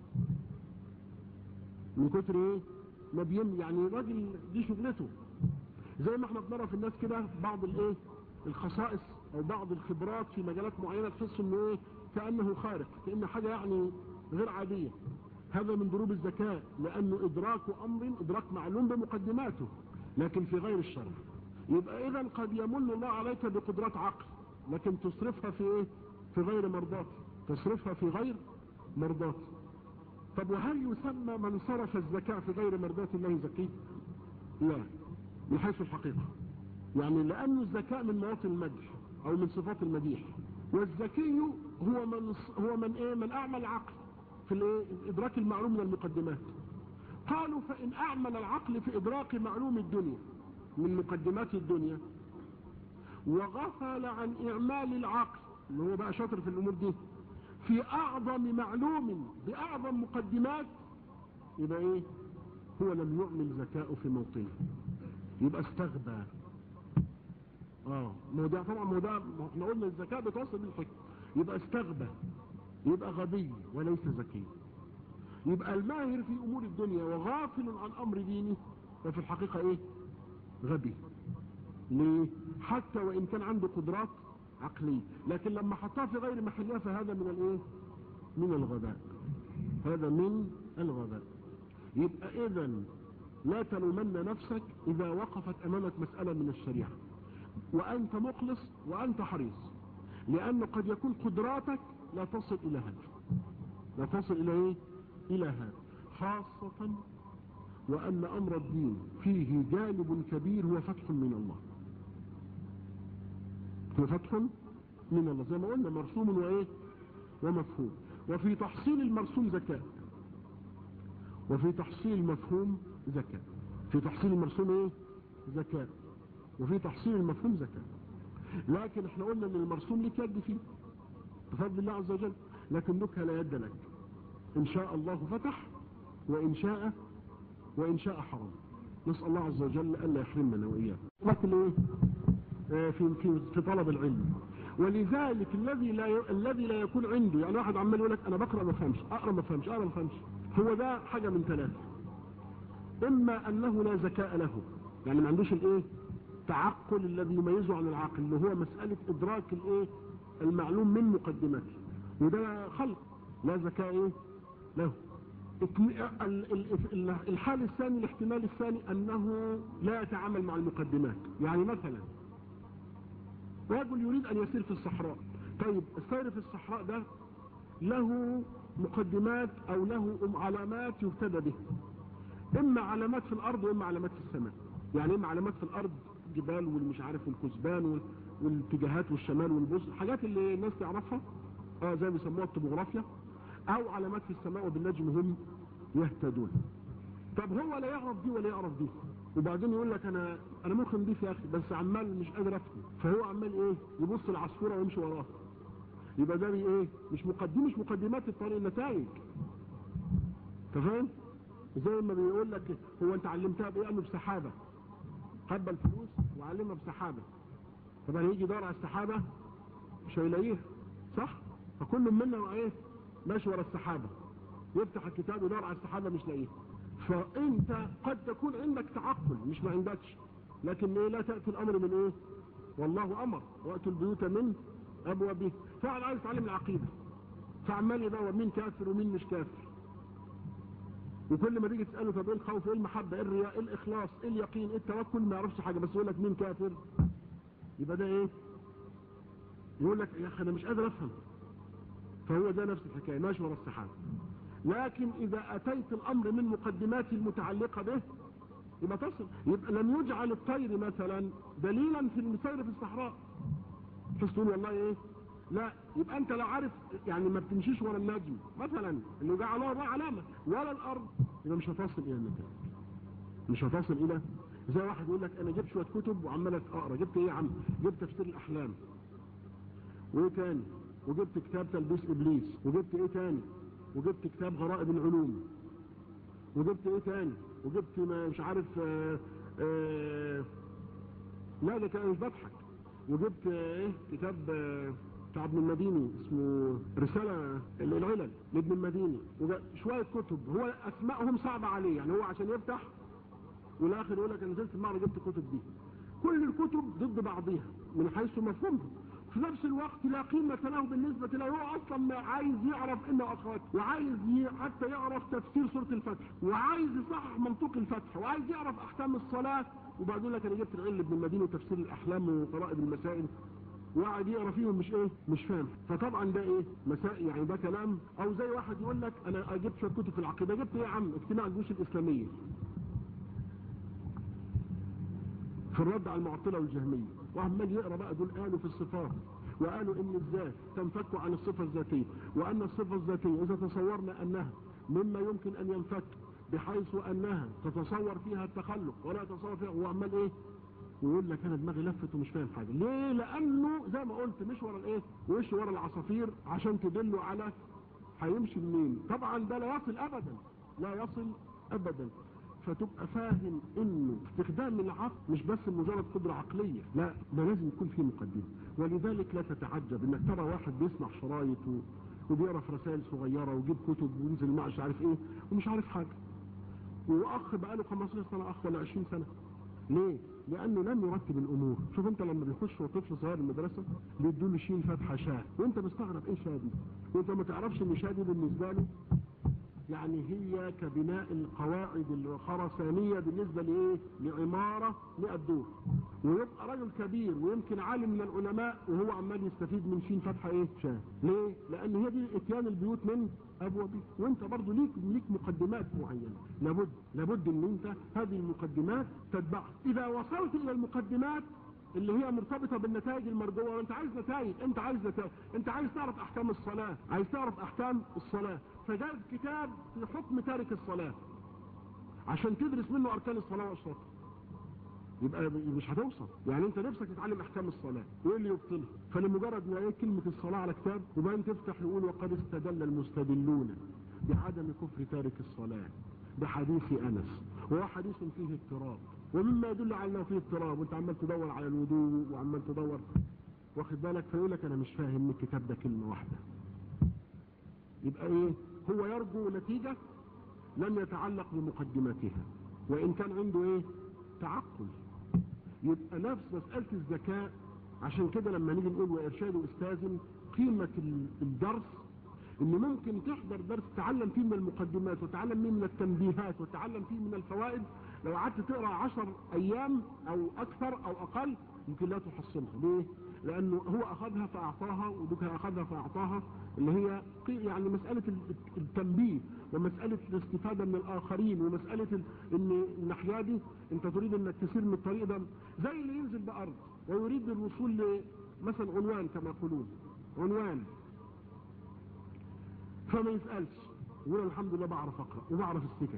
من كتر ايه ما بيم يعني راجل دي شغلته زي ما احنا بنرى في الناس كده بعض الايه الخصائص او بعض الخبرات في مجالات معينة تحس انه ايه كأنه خارق كأنه حاجة يعني غير عادية هذا من ضروب الذكاء لانه ادراك امر ادراك معلوم بمقدماته لكن في غير الشرع يبقى اذا قد يمن الله عليك بقدرات عقل لكن تصرفها في ايه في غير مرضاته تصرفها في غير مرضاته طب وهل يسمى من صرف الزكاة في غير مرضاة الله زكي لا من حيث الحقيقة يعني لأن الزكاة من مواطن المدح أو من صفات المديح والزكي هو من هو من ايه من اعمل العقل في الايه ادراك المعلوم من المقدمات قالوا فان اعمل العقل في ادراك معلوم الدنيا من مقدمات الدنيا وغفل عن اعمال العقل اللي هو بقى شاطر في الامور دي في اعظم معلوم باعظم مقدمات يبقى ايه هو لم يعمل ذكاءه في موطنه يبقى استغبى اه ما ده طبعا ما ده احنا قلنا الذكاء بتوصل بالحكم يبقى استغبى يبقى غبي وليس ذكي يبقى الماهر في امور الدنيا وغافل عن امر دينه ففي الحقيقة ايه غبي ليه حتى وان كان عنده قدرات عقلية لكن لما حطها في غير محلها فهذا من الايه من الغباء هذا من الغباء يبقى اذا لا تلومن نفسك اذا وقفت امامك مسألة من الشريعة وانت مخلص وانت حريص لانه قد يكون قدراتك لا تصل الى هذا لا تصل الى ايه الى هذا خاصة وان امر الدين فيه جانب كبير هو فتح من الله هو فتح من الله زي ما قلنا مرسوم وايه ومفهوم وفي تحصيل المرسوم زكاة وفي تحصيل المفهوم زكاة في تحصيل المرسوم ايه زكاة وفي تحصيل المفهوم زكاة لكن احنا قلنا ان المرسوم لك يد فيه بفضل الله عز وجل لكن لك لا يد لك ان شاء الله فتح وان شاء وان شاء حرم نسأل الله عز وجل ألا يحرمنا وإياه لكن ايه اه في, في, في طلب العلم ولذلك الذي لا ي... الذي لا يكون عنده يعني واحد عمال يقول لك انا بقرا ما فهمش اقرا ما فهمش اقرا ما فهمش هو ده حاجه من ثلاثه اما انه لا ذكاء له يعني ما عندوش الايه التعقل الذي يميزه عن العقل اللي هو مسألة ادراك الايه المعلوم من مقدماته وده خلق لا ذكاء ايه له الحال الثاني الاحتمال الثاني انه لا يتعامل مع المقدمات يعني مثلا رجل يريد ان يسير في الصحراء طيب السير في الصحراء ده له مقدمات او له علامات يهتدى به اما علامات في الارض واما علامات في السماء يعني اما علامات في الارض الجبال والمش عارف والكثبان والاتجاهات والشمال والبص حاجات اللي الناس تعرفها اه زي ما بيسموها الطبوغرافيا او علامات في السماء وبالنجم هم يهتدون طب هو لا يعرف دي ولا يعرف دي وبعدين يقول لك انا انا ممكن دي يا اخي بس عمال مش قادر افهم فهو عمال ايه يبص العصفوره ويمشي وراها يبقى ده ايه مش مقدم مش مقدمات الطريق النتائج تفهم زي ما بيقول لك هو انت علمتها بايه قال له بسحابه قبل فلوس وعلمها بسحابة طبعا يجي يدور على السحابة مش هيلاقيها صح فكل منا ايه ماشي ورا السحابة يفتح الكتاب ويدور على السحابة مش لاقيها فانت قد تكون عندك تعقل مش ما عندكش لكن ايه لا تأتي الامر من ايه والله امر واتوا البيوت من ابوابه فعلا عايز يتعلم العقيدة فعمال يدور مين كافر ومين مش كافر وكل ما تيجي تساله طب ايه الخوف ايه المحبه ايه الرياء ايه الاخلاص ايه اليقين ايه التوكل ما يعرفش حاجه بس يقول لك مين كافر يبقى ده ايه يقول لك يا اخي انا مش قادر افهم فهو ده نفس الحكايه ماشي ورا السحاب لكن اذا اتيت الامر من مقدمات المتعلقه به يبقى تصل يبقى لم يجعل الطير مثلا دليلا في المسير في الصحراء تحس تقول والله ايه لا يبقى انت لا عارف يعني ما بتمشيش ورا النجم مثلا اللي جعل الله علامه ولا الارض يبقى مش هتصل الى النتائج مش هتصل الى زي واحد يقول لك انا جبت شويه كتب وعمال اقرا جبت ايه يا عم جبت تفسير الاحلام وايه تاني وجبت كتاب تلبيس ابليس وجبت ايه تاني وجبت كتاب غرائب العلوم وجبت ايه تاني وجبت ما مش عارف آآ آآ لا ده كان مش بضحك وجبت ايه كتاب بتاع ابن المديني اسمه رسالة العلل لابن المديني شوية كتب هو اسمائهم صعبة عليه يعني هو عشان يفتح والاخر يقول لك انا نزلت المعرض جبت الكتب دي كل الكتب ضد بعضها من حيث مفهومها في نفس الوقت لا قيمة له بالنسبة له هو اصلا ما عايز يعرف انه اخوات وعايز حتى يعرف تفسير سورة الفتح وعايز يصحح منطوق الفتح وعايز يعرف احكام الصلاة وبعدين لك انا جبت العلم ابن المديني وتفسير الاحلام وقرائب المسائل وقعد يقرا فيهم مش ايه مش فاهم فطبعا ده ايه مسائل يعني ده كلام او زي واحد يقول لك انا جبت شويه كتب في العقيده جبت ايه يا عم اجتماع الجيوش الاسلاميه في الرد على المعطله والجهميه وعمال يقرا بقى دول قالوا في الصفات وقالوا ان الذات تنفك عن الصفه الذاتيه وان الصفه الذاتيه اذا تصورنا انها مما يمكن ان ينفك بحيث انها تتصور فيها التخلق ولا يتصور فيها هو عمال ايه ويقول لك انا دماغي لفت ومش فاهم حاجه ليه لانه زي ما قلت مش ورا الايه وش ورا العصافير عشان تدله على هيمشي منين طبعا ده لا يصل ابدا لا يصل ابدا فتبقى فاهم انه استخدام العقل مش بس مجرد قدرة عقلية لا ده لازم يكون فيه مقدمة ولذلك لا تتعجب انك ترى واحد بيسمع شرايط و... وبيقرا في رسائل صغيرة ويجيب كتب وينزل مع مش عارف ايه ومش عارف حاجة واخ بقاله 15 سنة اخ ولا 20 سنة ليه؟ لانه لم يرتب الامور شوف انت لما بيخش طفل صغير المدرسه بيدوا له شيل فتحه شاه وانت مستغرب ايه شادي وانت ما تعرفش ان شادي بالنسبه له يعني هي كبناء القواعد الخرسانية بالنسبة لإيه؟ لعمارة 100 دور ويبقى رجل كبير ويمكن عالم من العلماء وهو عمال يستفيد من شين فتحة إيه؟ شاه ليه؟ لأن هي دي اتيان البيوت من أبوابها وأنت برضو ليك ليك مقدمات معينة لابد لابد إن أنت هذه المقدمات تتبعها إذا وصلت إلى المقدمات اللي هي مرتبطة بالنتائج المرجوة وانت عايز نتائج انت عايز نتائج انت عايز تعرف احكام الصلاة عايز تعرف احكام الصلاة فجاب كتاب في حكم تارك الصلاة عشان تدرس منه اركان الصلاة واشرطها يبقى مش هتوصل يعني انت نفسك تتعلم احكام الصلاة وايه اللي يبطلها فلمجرد ما ايه كلمة الصلاة على كتاب وبعدين تفتح يقول وقد استدل المستدلون بعدم كفر تارك الصلاة بحديث انس وهو حديث فيه اضطراب ومما يدل على انه فيه اضطراب وانت عمال تدور على الوضوء وعمال تدور واخد بالك فيقول لك انا مش فاهم من الكتاب ده كلمه واحده يبقى ايه هو يرجو نتيجه لم يتعلق بمقدماتها وان كان عنده ايه تعقل يبقى نفس مساله الذكاء عشان كده لما نيجي نقول وارشاد استاذن قيمه الدرس ان ممكن تحضر درس تتعلم فيه من المقدمات وتعلم فيه من التنبيهات وتعلم فيه من الفوائد لو قعدت تقرا 10 ايام او اكثر او اقل يمكن لا تحصلها ليه لانه هو اخذها فاعطاها ودوكها اخذها فاعطاها اللي هي يعني مساله التنبيه ومساله الاستفاده من الاخرين ومساله ان الناحيه دي انت تريد انك تسير من الطريق ده زي اللي ينزل بارض ويريد الوصول لمثلا عنوان كما يقولون عنوان فما يسالش يقول الحمد لله بعرف اقرا وبعرف السكك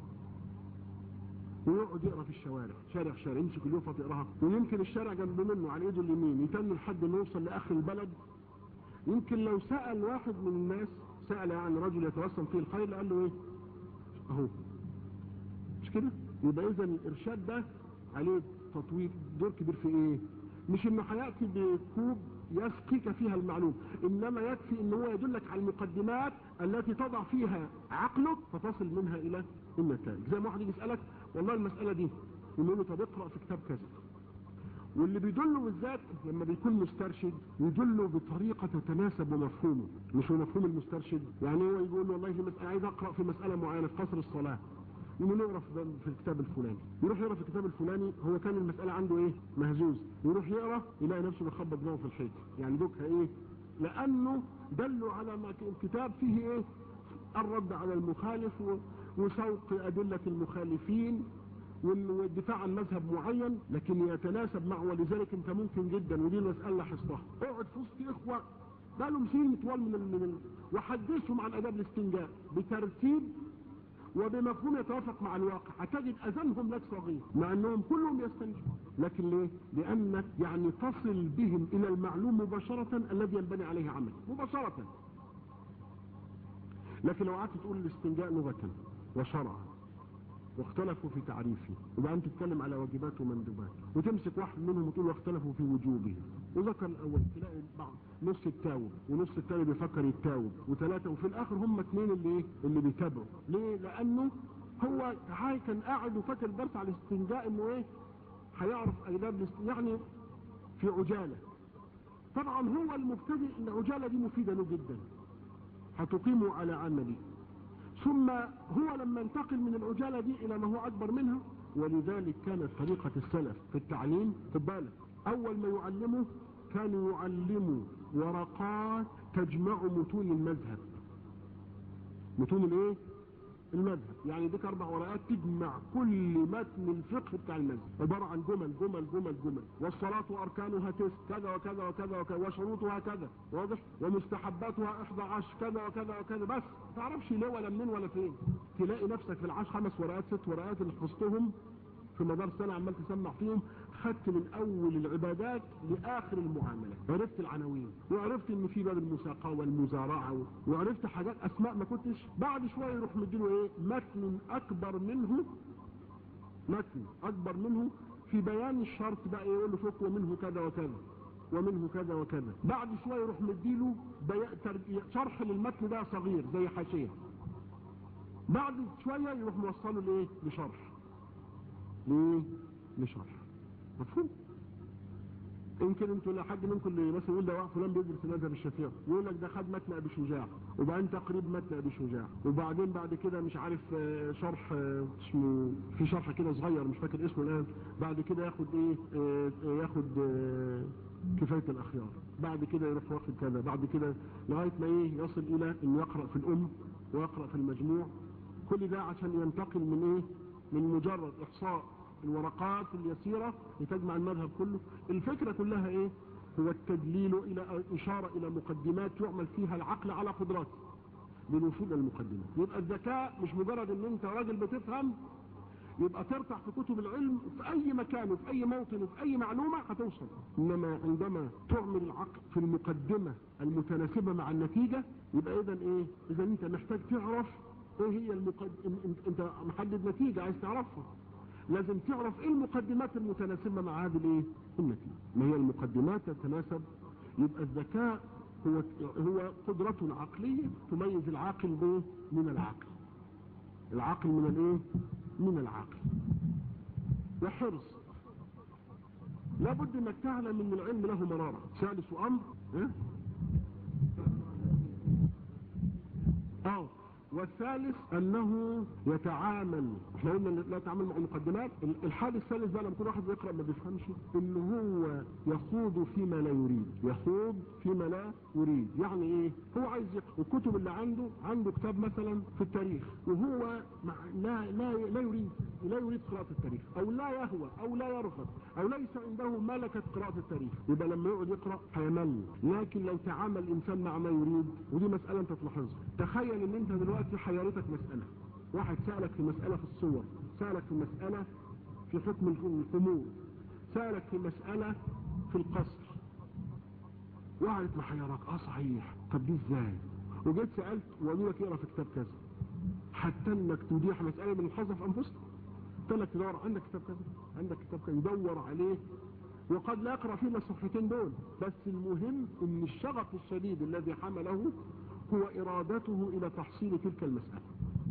ويقعد يقرا في الشوارع شارع شارع يمسك اليوفا تقراها ويمكن الشارع جنب منه على ايده اليمين يتم لحد ما يوصل لاخر البلد يمكن لو سال واحد من الناس سال يعني رجل يتوسم فيه الخير قال له ايه اهو مش كده يبقى اذا الارشاد ده عليه تطويل دور كبير في ايه مش انه هياتي بكوب يسقيك فيها المعلوم انما يكفي ان هو يدلك على المقدمات التي تضع فيها عقلك فتصل منها الى النتائج زي ما واحد يجي يسالك والله المساله دي يقول له طب اقرا في كتاب كذا واللي بيدله بالذات لما بيكون مسترشد يدله بطريقة تتناسب بمفهومه مش هو مفهوم المسترشد يعني هو يقول له والله في مسألة عايز اقرأ في مسألة معينة في قصر الصلاة يقول له اقرا في الكتاب الفلاني يروح يقرا في الكتاب الفلاني هو كان المسألة عنده ايه مهزوز يروح يقرا يلاقي نفسه بيخبط دماغه في الحيط يعني دوكها ايه لانه دلوا على ما الكتاب فيه ايه الرد على المخالف وسوق أدلة المخالفين والدفاع عن مذهب معين لكن يتناسب معه ولذلك انت ممكن جدا ودي المسألة لاحظتها اقعد في وسط اخوة بقالهم سنين طوال من من وحدثهم عن اداب الاستنجاء بترتيب وبمفهوم يتوافق مع الواقع هتجد اذانهم لك صغير مع انهم كلهم يستنجوا لكن ليه لانك يعني تصل بهم الى المعلوم مباشرة الذي ينبني عليه عمل مباشرة لكن لو قعدت تقول الاستنجاء لغة وشرعا واختلفوا في تعريفه وبقى انت تتكلم على واجبات ومندوبات وتمسك واحد منهم وتقول واختلفوا في وجوبه وذكر الاول تلاقي بعض نص التاوب ونص التاني بيفكر يتاوب وثلاثه وفي الاخر هم اثنين اللي ايه اللي بيتابعوا ليه لانه هو هاي كان قاعد وفاكر درس على الاستنجاء انه ايه هيعرف اداب يعني في عجاله طبعا هو المبتدئ ان العجاله دي مفيده له جدا هتقيمه على عملي ثم هو لما انتقل من العجالة دي إلى ما هو أكبر منها ولذلك كانت طريقة السلف في التعليم خد بالك أول ما يعلمه كان يعلمه ورقات تجمع متون المذهب متون الايه المذهب يعني ديك اربع ورقات تجمع كل متن الفقه بتاع المذهب عباره عن جمل جمل جمل جمل والصلاه اركانها تسع كذا وكذا وكذا وكذا وشروطها كذا واضح ومستحباتها 11 كذا وكذا وكذا بس ما تعرفش ليه ولا منين ولا فين تلاقي نفسك في العشر خمس ورقات ست ورقات اللي حفظتهم في مدار سنه عمال تسمع فيهم خدت من اول العبادات لاخر المعاملات عرفت العناوين وعرفت ان في باب المساقاه والمزارعه وعرفت حاجات اسماء ما كنتش بعد شويه يروح مديله ايه متن اكبر منه متن اكبر منه في بيان الشرط بقى يقول له فك ومنه كذا وكذا ومنه كذا وكذا بعد شويه يروح مديله شرح للمتن ده صغير زي حاشيه بعد شويه يروح موصله لايه لشرح ليه لشرح مفهوم يمكن انتوا لا حد منكم اللي مثلا يقول ده فلان بيدرس مذهب الشافعي يقول لك ده خد متن ابي شجاع وبعدين تقريب متن ابي شجاع وبعدين بعد كده مش عارف شرح اسمه في شرح كده صغير مش فاكر اسمه الان بعد كده ياخد ايه ياخد كفايه الاخيار بعد كده يروح واخد كذا بعد كده لغايه ما ايه يصل الى انه يقرا في الام ويقرا في المجموع كل ده عشان ينتقل من ايه من مجرد احصاء الورقات اليسيرة لتجمع المذهب كله الفكرة كلها ايه هو التدليل الى اشارة الى مقدمات يعمل فيها العقل على قدراته للوصول الى المقدمات يبقى الذكاء مش مجرد ان انت راجل بتفهم يبقى ترتاح في كتب العلم في اي مكان وفي اي موطن وفي اي معلومة هتوصل انما عندما تعمل العقل في المقدمة المتناسبة مع النتيجة يبقى اذا ايه اذا انت محتاج تعرف ايه هي المقدمة انت محدد نتيجة عايز تعرفها لازم تعرف ايه المقدمات المتناسبة مع هذه الايه النتيجة ما هي المقدمات تتناسب يبقى الذكاء هو هو قدرة عقلية تميز العاقل بايه من العقل العقل من الايه من العقل وحرص لابد انك تعلم ان العلم له مرارة ثالث امر اه, آه. والثالث انه يتعامل احنا قلنا لا يتعامل مع المقدمات الحال الثالث بقى لما يكون واحد بيقرا ما بيفهمش ان هو يخوض فيما لا يريد يخوض فيما لا يريد يعني ايه هو عايز يقرا الكتب اللي عنده عنده كتاب مثلا في التاريخ وهو مع لا لا لا يريد لا يريد قراءة التاريخ او لا يهوى او لا يرغب او ليس عنده ملكة قراءة التاريخ يبقى لما يقعد يقرأ هيمل لكن لو تعامل الانسان مع ما يريد ودي مسألة انت تلاحظها تخيل ان انت دلوقتي حيرتك مسألة واحد سألك في مسألة في الصور سألك في مسألة في حكم الخمور سألك في مسألة في القصر واحد محيرك اه صحيح طب دي ازاي وجيت سألت وقالوا لك اقرا في كتاب كذا حتى انك تديح مسألة من الحظ في انفسك قلت لك تدور عندك كتاب كذا عندك كتاب كذا يدور عليه وقد لا يقرأ فيه الصفحتين دول بس المهم ان الشغف الشديد الذي حمله هو ارادته الى تحصيل تلك المسألة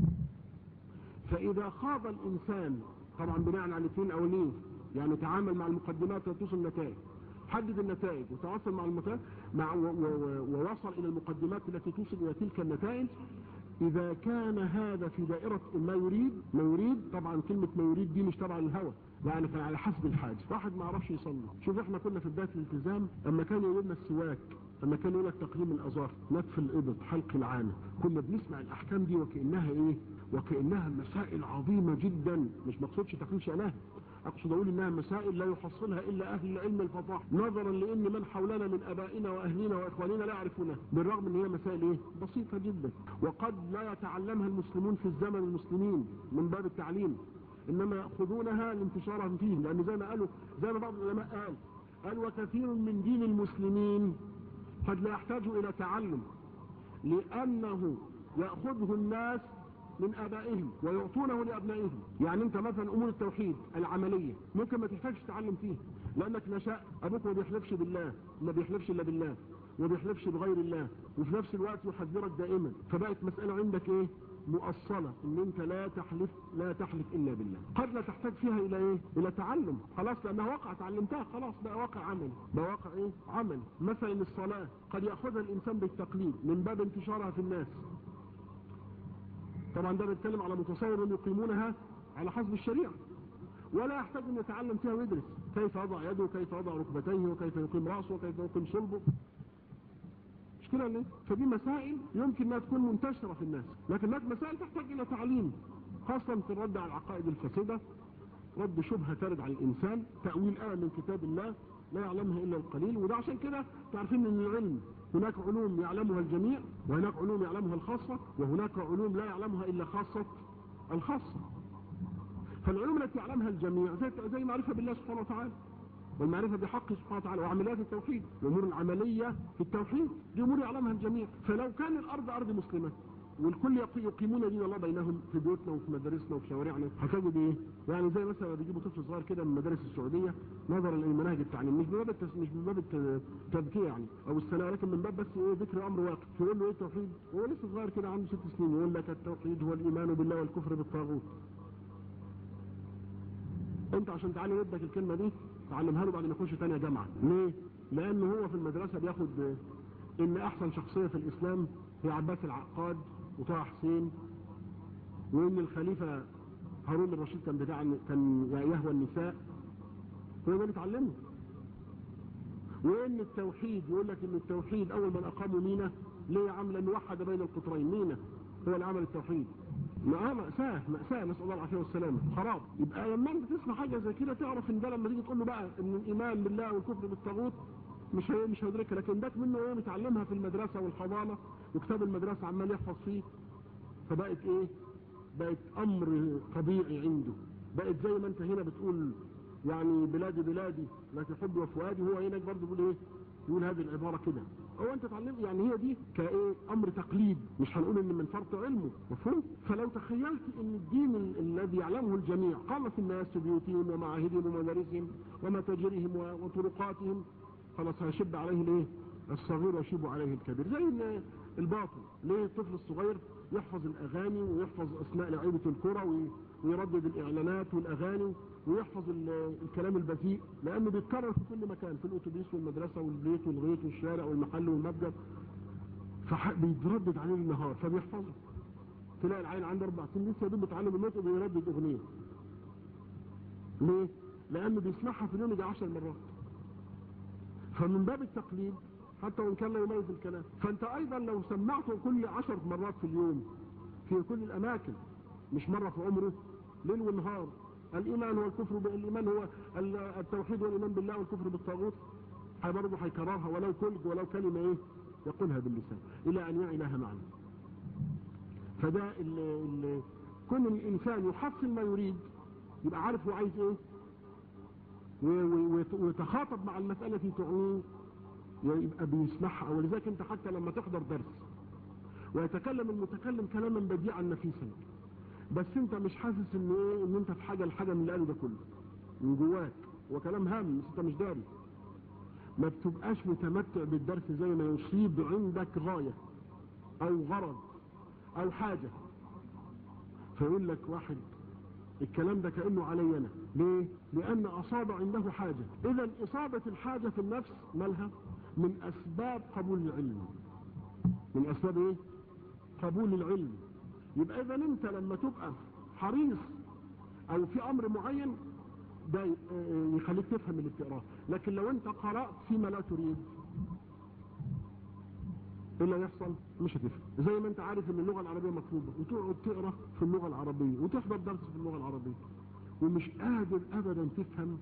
فاذا خاض الانسان طبعا بناء على الاثنين الاولين يعني تعامل مع المقدمات وتوصل النتائج حدد النتائج وتواصل مع المتائج مع ووصل الى المقدمات التي توصل الى تلك النتائج اذا كان هذا في دائرة ما يريد ما يريد طبعا كلمة ما يريد دي مش تبع الهوى يعني على حسب الحاجة واحد ما عرفش يصلي شوف احنا كنا في بداية الالتزام اما كان يقول لنا السواك اما كان يقول لك تقليم الاظافر نتف الابط حلق العانة كنا بنسمع الاحكام دي وكأنها ايه وكأنها مسائل عظيمة جدا مش مقصودش تقليل شأنها اقصد اقول انها مسائل لا يحصلها الا اهل العلم الفصاح نظرا لان من حولنا من ابائنا واهلنا واخواننا لا يعرفونها بالرغم ان هي مسائل ايه بسيطة جدا وقد لا يتعلمها المسلمون في الزمن المسلمين من باب التعليم انما يأخذونها لانتشارهم فيه لان زي ما قالوا زي ما بعض العلماء قال قال وكثير من دين المسلمين قد لا يحتاج الى تعلم لانه يأخذه الناس من ابائهم ويعطونه لابنائهم يعني انت مثلا امور التوحيد العملية ممكن ما تحتاجش تتعلم فيها لانك نشاء ابوك ما بيحلفش بالله ما بيحلفش الا بالله وما بيحلفش بغير الله وفي نفس الوقت يحذرك دائما فبقت مسألة عندك ايه مؤصلة ان انت لا تحلف لا تحلف الا بالله قد لا تحتاج فيها الى ايه الى تعلم خلاص لانها واقع تعلمتها خلاص بقى واقع عمل بقى واقع ايه عمل مثلا الصلاة قد يأخذها الانسان بالتقليد من باب انتشارها في الناس طبعا ده بيتكلم على متصور ان يقيمونها على حسب الشريعة ولا يحتاج ان يتعلم فيها ويدرس كيف يضع يده وكيف يضع ركبتيه وكيف يقيم رأسه وكيف يقيم صلبه مش كده ليه فدي مسائل يمكن انها تكون منتشرة في الناس لكن هناك مسائل تحتاج الى تعليم خاصة في الرد على العقائد الفاسدة رد شبهة ترد على الانسان تأويل آية من كتاب الله لا يعلمها الا القليل وده عشان كده تعرفين ان العلم هناك علوم يعلمها الجميع وهناك علوم يعلمها الخاصة وهناك علوم لا يعلمها الا خاصة الخاصة فالعلوم التي يعلمها الجميع زي, زي معرفة بالله سبحانه وتعالى والمعرفة بحق سبحانه وتعالى وعمليات التوحيد الأمور العملية في التوحيد دي أمور يعلمها الجميع فلو كان الأرض أرض مسلمة والكل يقيمون دين الله بينهم في بيوتنا وفي مدارسنا وفي شوارعنا هتجد ايه يعني زي مثلا بيجيبوا طفل صغير كده من المدارس السعودية نظرا للمناهج التعليم مش من باب مش من باب التذكية يعني او السنة لكن من باب بس ايه ذكر امر واقع يقول له ايه التوحيد هو لسه صغير كده عنده ست سنين يقول لك التوحيد هو الايمان بالله والكفر بالطاغوت انت عشان تعلم ابنك الكلمة دي تعلمها له بعد ما يخش تانية جامعة ليه لانه هو في المدرسة بياخد ان احسن شخصية في الاسلام هي عباس العقاد وطه حسين وان الخليفة هارون الرشيد كان بتاع كان يهوى النساء هو ده بيتعلمه وان التوحيد يقول لك ان التوحيد اول من اقاموا مينا ليه يا عم لان وحد بين القطرين مينا هو اللي عمل التوحيد ما مأساة مأساة نسأل الله العافية والسلامة خراب يبقى لما انت تسمع حاجة زي كده تعرف ان ده لما تيجي تقول له بقى ان الايمان بالله والكفر بالطاغوت مش هي مش هيدركها لكن ده منه ايه متعلمها في المدرسة والحضانة وكتاب المدرسة عمال يحفظ فيه فبقت ايه بقت امر طبيعي عنده بقت زي ما انت هنا بتقول يعني بلادي بلادي لا تحب وفؤادي هو هناك برضه بيقول ايه يقول هذه العبارة كده هو انت تعلم يعني هي دي كايه امر تقليد مش هنقول ان من فرط علمه مفهوم فلو تخيلت ان الدين ال الذي يعلمه الجميع قامت الناس في بيوتهم ومعاهدهم ومدارسهم ومتاجرهم وطرقاتهم خلاص هيشب عليه الايه الصغير ويشيب عليه الكبير زي الباطل ليه الطفل الصغير يحفظ الاغاني ويحفظ اسماء لعيبة الكرة ويردد الاعلانات والاغاني ويحفظ الكلام البذيء لانه بيتكرر في كل مكان في الاتوبيس والمدرسة والبيت والغيط والشارع والمحل والمتجر فبيتردد عليه النهار فبيحفظه تلاقي العيل عنده اربع سنين لسه يدوب بيتعلم النطق وبيردد اغنية ليه؟ لانه بيسمعها في اليوم يجي 10 مرات فمن باب التقليد حتى وان كان لا يميز الكلام فانت ايضا لو سمعته كل عشر مرات في اليوم في كل الاماكن مش مرة في عمره ليل ونهار الايمان هو الكفر بالايمان هو التوحيد والايمان بالله والكفر بالطاغوت برضه هيكررها ولو كل ولو كلمة ايه يقولها باللسان الى ان يعي لها معنى فده ال ال كل الانسان يحصل ما يريد يبقى عارف هو عايز ايه ويتخاطب مع المسألة في تعنيه يبقى بيسمعها ولذلك انت حتى لما تحضر درس ويتكلم المتكلم كلاما بديعا نفيسا بس انت مش حاسس ان ايه ان انت في حاجه الحاجه من اللي قاله ده كله من جواك هو كلام هام بس انت مش داري ما بتبقاش متمتع بالدرس زي ما يصيب عندك غايه او غرض او حاجه فيقول لك واحد الكلام ده كانه علي انا ليه لان اصاب عنده حاجه اذا اصابه الحاجه في النفس مالها من اسباب قبول العلم من اسباب ايه قبول العلم يبقى اذا انت لما تبقى حريص او في امر معين ده يخليك تفهم اللي بتقراه لكن لو انت قرأت فيما لا تريد ايه اللي هيحصل مش هتفهم زي ما انت عارف ان اللغة العربية مطلوبة وتقعد تقرا في اللغة العربية وتحضر درس في اللغة العربية ومش قادر ابدا تفهم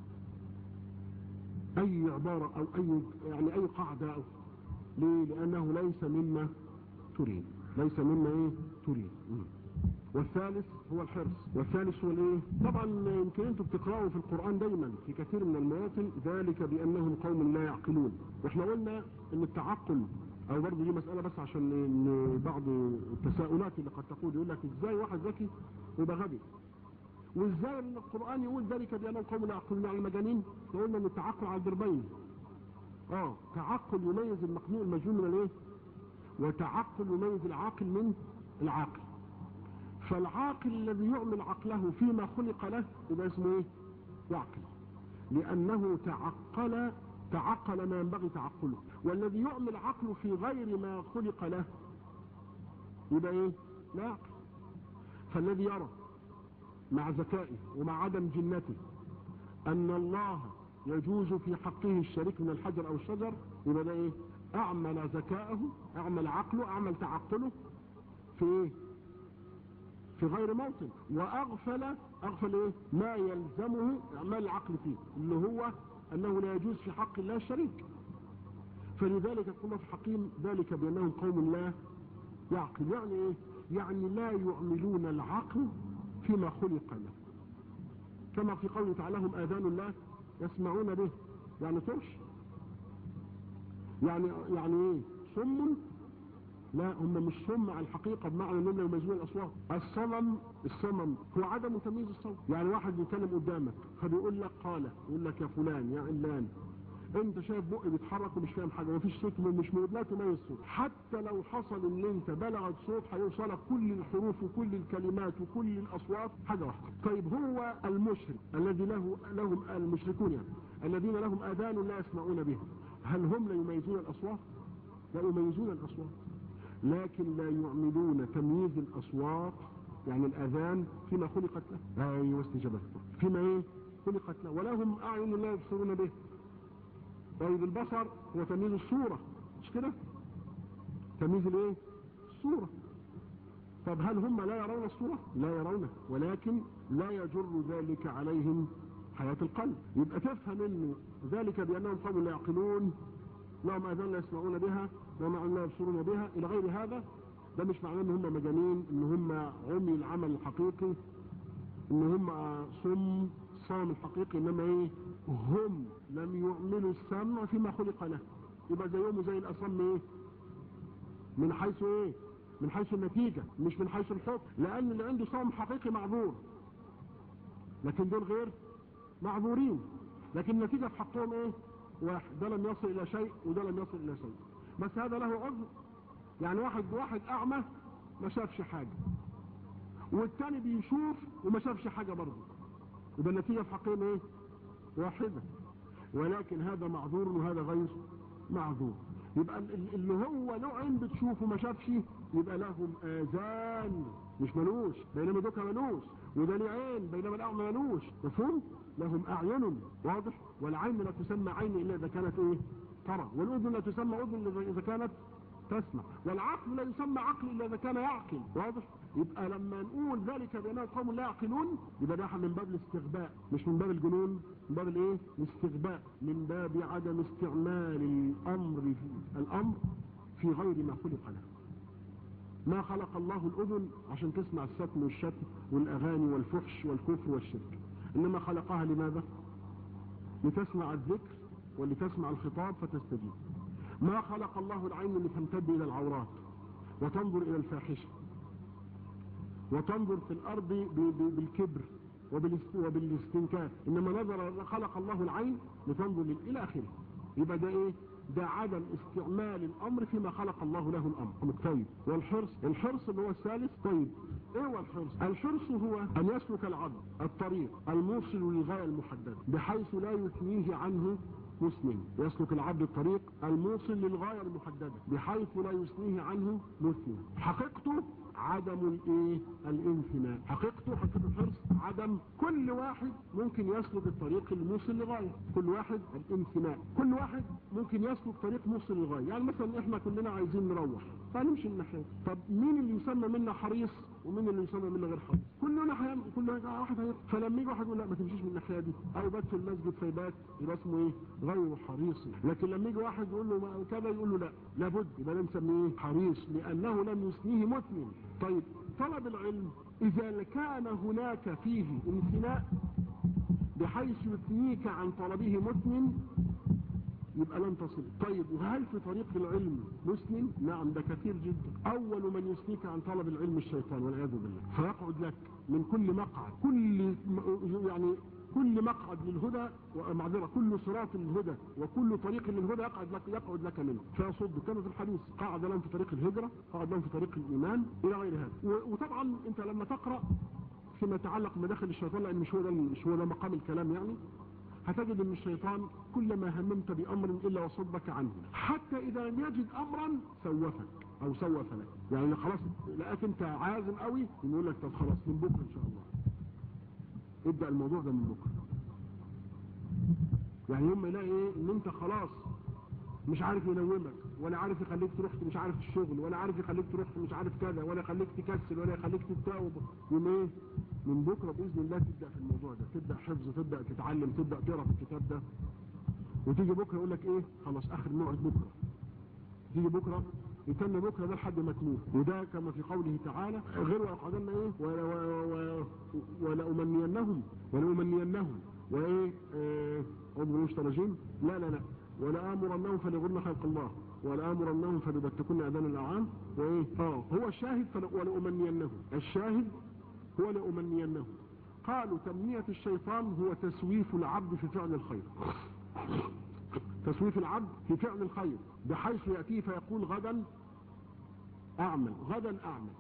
اي عبارة او اي يعني اي قاعدة أو ليه لانه ليس مما تريد ليس مما ايه تريد والثالث هو الحرص والثالث هو الايه طبعا يمكن انتم بتقرأوا في القرآن دايما في كثير من المواطن ذلك بانهم قوم لا يعقلون واحنا قلنا ان التعقل او برضه دي مسألة بس عشان ان بعض التساؤلات اللي قد تقول يقول لك ازاي واحد ذكي ويبقى غبي وازاي ان القرآن يقول ذلك بانهم قوم لا يعقلون يعني مجانين قلنا ان التعقل على الضربين اه تعقل يميز المقنوع المجنون من الايه وتعقل يميز العاقل من العاقل فالعاقل الذي يعمل عقله فيما خلق له يبقى اسمه ايه يعقل لانه تعقل تعقل ما ينبغي تعقله والذي يعمل عقله في غير ما خلق له يبقى ايه لا يعقل فالذي يرى مع ذكائه ومع عدم جنته ان الله يجوز في حقه الشريك من الحجر او الشجر يبقى ده ايه اعمل ذكاءه اعمل عقله اعمل تعقله في ايه في غير موطن واغفل اغفل ايه ما يلزمه اعمال العقل فيه اللي هو انه لا يجوز في حق الله الشريك فلذلك يقول في حقهم ذلك بانهم قوم لا يعقل يعني ايه يعني لا يعملون العقل فيما خلق له كما في قوله تعالى هم اذان الله يسمعون به يعني طرش يعني يعني ايه صم لا هم مش صم على الحقيقة بمعنى انهم يميزون الاصوات الصمم الصمم هو عدم تمييز الصوت يعني واحد بيتكلم قدامك فبيقول لك قال يقول لك يا فلان يا علان انت شايف بقي بيتحرك ومش فاهم حاجه مفيش صوت مش لا تميز صوت حتى لو حصل ان انت بلغت صوت هيوصلك كل الحروف وكل الكلمات وكل الاصوات حاجه واحده طيب هو المشرك الذي له لهم المشركون يعني الذين لهم اذان لا يسمعون بها هل هم لا يميزون الاصوات لا يميزون الاصوات لكن لا يعملون تمييز الاصوات يعني الاذان فيما خلقت له ايوه استجابه فيما ايه خلقت له ولهم اعين لا يبصرون به طيب البصر هو تمييز الصورة مش كده تمييز الايه الصورة طب هل هم لا يرون الصورة لا يرونها ولكن لا يجر ذلك عليهم حياة القلب يبقى تفهم انه ذلك بانهم قوم لا يعقلون لهم اذان لا يسمعون بها لهم اعين لا يبصرون بها الى غير هذا ده مش معناه ان هم مجانين ان هم عمي العمل الحقيقي ان هم صم صام الحقيقي انما ايه هم لم يعملوا السمع فيما خلق له يبقى زيهم زي الاصم ايه من حيث ايه من حيث النتيجة مش من حيث الحكم لان اللي عنده صوم حقيقي معذور لكن دول غير معذورين لكن النتيجة في حقهم ايه واحد ده لم يصل الى شيء وده لم يصل الى شيء بس هذا له عذر يعني واحد واحد اعمى ما شافش حاجة والتاني بيشوف وما شافش حاجة برضه يبقى النتيجة في حقهم ايه واحدة ولكن هذا معذور وهذا غير معذور يبقى اللي هو له عين بتشوفه ما شافش يبقى لهم اذان مش ملوش بينما دوكا ملوش وده ليه عين بينما الاعمى ملوش مفهوم لهم اعين واضح والعين لا تسمى عين الا اذا كانت ايه ترى والاذن لا تسمى اذن اذا كانت تسمع والعقل لا يسمى عقل الا اذا كان يعقل واضح يبقى لما نقول ذلك بانهم قوم لا يعقلون يبقى ده من باب الاستغباء مش من باب الجنون من باب الايه الاستغباء من باب عدم استعمال الامر في الامر في غير ما خلق له ما خلق الله الاذن عشان تسمع السكن والشتم والاغاني والفحش والكفر والشرك انما خلقها لماذا لتسمع الذكر ولتسمع الخطاب فتستجيب ما خلق الله العين لتمتد الى العورات وتنظر الى الفاحشه وتنظر في الارض ب- ب- بالكبر وبالاست- وبالاستنكاف انما نظر خلق الله العين لتنظر لل- الى اخره يبقى ده ايه ده عدم استعمال الامر فيما خلق الله له الامر طيب والحرص الحرص اللي هو الثالث طيب ايه هو الحرص الحرص هو ان يسلك العبد الطريق الموصل للغايه المحدده بحيث لا يثنيه عنه مسلم يسلك العبد الطريق الموصل للغايه المحدده بحيث لا يثنيه عنه مسلم حقيقته عدم الايه الانثناء حقيقته حقيقه الحرص عدم كل واحد ممكن يسلك الطريق الموصل لغايه كل واحد الانثناء كل واحد ممكن يسلك طريق موصل لغايه يعني مثلا احنا كلنا عايزين نروح فنمشي الناحيه طب مين اللي يسمى منا حريص ومين اللي يسمى منا غير حريص كلنا هيعمل كل واحد هيطلع فلما يجي واحد يقول لا ما تمشيش من الناحيه دي او بات في المسجد فيبات يبقى اسمه ايه غير حريص لكن لما يجي واحد يقول له ما- كذا يقول له لا لابد يبقى ده نسميه حريص لانه لم يثنيه مثمن طيب طلب العلم اذا كان هناك فيه انثناء بحيث يثنيك عن طلبه مثمن يبقى لن تصل طيب وهل في طريق العلم مسلم نعم ده كثير جدا اول من يثنيك عن طلب العلم الشيطان والعياذ بالله فيقعد لك من كل مقعد كل م- يعني كل مقعد للهدى ومعذره كل صراط للهدى وكل طريق للهدى يقعد لك يقعد لك منه فيصد كما في الحديث قعد لهم في طريق الهجره قعد لهم في طريق الايمان الى غير هذا و- وطبعا انت لما تقرا فيما يتعلق بمداخل الشيطان لان مش هو ده مش هو ده مقام الكلام يعني هتجد ان الشيطان كلما هممت بامر الا وصدك عنه حتى اذا لم يجد امرا سوفك او سوف لك يعني خلاص لقاك انت عازم قوي يقول لك طب خلاص من بكره ان شاء الله ابدا الموضوع ده من بكره يعني يوم ما يلاقي ايه ان انت خلاص مش عارف ينومك ولا عارف يخليك تروح مش عارف الشغل ولا عارف يخليك تروح مش عارف كذا ولا يخليك تكسل ولا يخليك تتاوب يوم ايه من بكره باذن الله تبدا في الموضوع ده تبدا حفظ تبدا تتعلم تبدا تقرا في الكتاب ده وتيجي بكره يقول لك ايه خلاص اخر موعد بكره تيجي بكره يتم بكره ده لحد ما تموت وده كما في قوله تعالى غير وقعدنا ايه ولا و- و- ولأمنينهم ولأمنينهم وايه آه، اعوذ بالله من الشيطان الرجيم لا لا لا ولآمرنهم فليغن خلق الله ولآمرنهم فليبتكن اذان الاعان وايه اه هو الشاهد فل- ولأمنينهم الشاهد هو لأمنينهم قالوا تمنية الشيطان هو تسويف العبد في فعل الخير تسويف العبد في فعل الخير بحيث يأتيه فيقول غدا أعمل غدا أعمل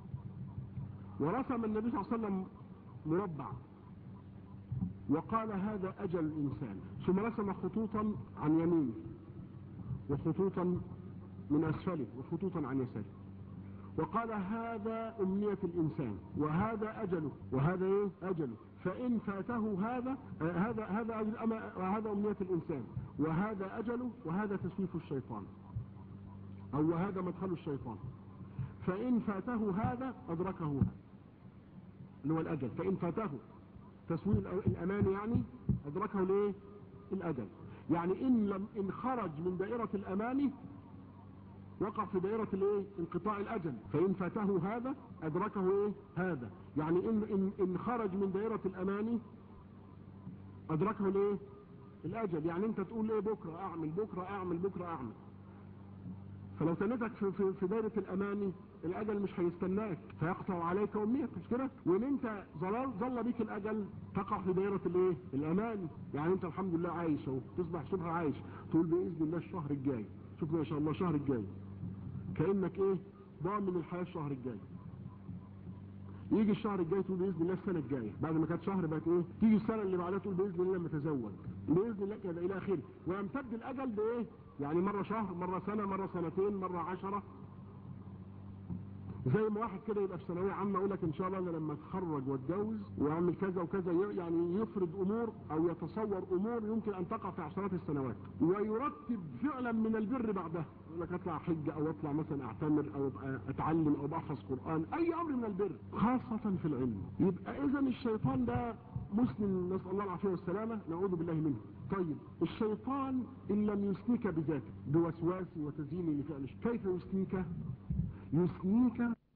ورسم النبي صلى الله عليه وسلم مربع وقال هذا أجل الإنسان ثم رسم خطوطا عن يمينه وخطوطا من أسفله وخطوطا عن يساره وقال هذا أمنية الإنسان وهذا أجله وهذا إيه أجله فإن فاته هذا آه هذا هذا أجل أما هذا أمنية الإنسان وهذا أجله وهذا تسويف الشيطان أو وهذا مدخل الشيطان فإن فاته هذا أدركه هذا اللي هو الأجل فإن فاته تسويف الأ- الأمان يعني أدركه ليه الأجل يعني إن لم إن خرج من دائرة الأمان وقع في دائرة الايه انقطاع الاجل فان فاته هذا ادركه ايه هذا يعني ان, إن, إن خرج من دائرة الاماني ادركه الايه الاجل يعني انت تقول ايه بكرة اعمل بكرة اعمل بكرة اعمل فلو تنتك في, في, في دائرة الاماني الاجل مش هيستناك فيقطع عليك امنيتك مش كده وان انت ظل ظل بيك الاجل تقع في دائرة الايه الاماني يعني انت الحمد لله عايش اهو تصبح شبه عايش تقول باذن الله الشهر الجاي شوف ما شاء الله الشهر الجاي كأنك ايه ضامن الحياة الشهر الجاي يجي الشهر الجاي تقول باذن الله السنه الجايه بعد ما كانت شهر بقت ايه تيجي السنه اللي بعدها تقول باذن الله لما اتزوج باذن الله كده الى اخره ويمتد الاجل بايه يعني مره شهر مره سنه مره سنتين مره عشرة زي ما واحد كده يبقى في ثانويه عامه يقول لك ان شاء الله انا لما اتخرج واتجوز واعمل كذا وكذا ي- يعني يفرض امور او يتصور امور يمكن ان تقع في عشرات السنوات ويرتب فعلا من البر بعدها يقول لك اطلع حج او اطلع مثلا اعتمر او أبقى اتعلم او أبقى احفظ قران اي امر من البر خاصه في العلم يبقى اذا الشيطان ده مسلم نسال الله العافيه والسلامه نعوذ بالله منه طيب الشيطان ان لم يسنيك بذاته بوسواسه وتزيينه لفعل الشر، كيف يسنيك يثنيك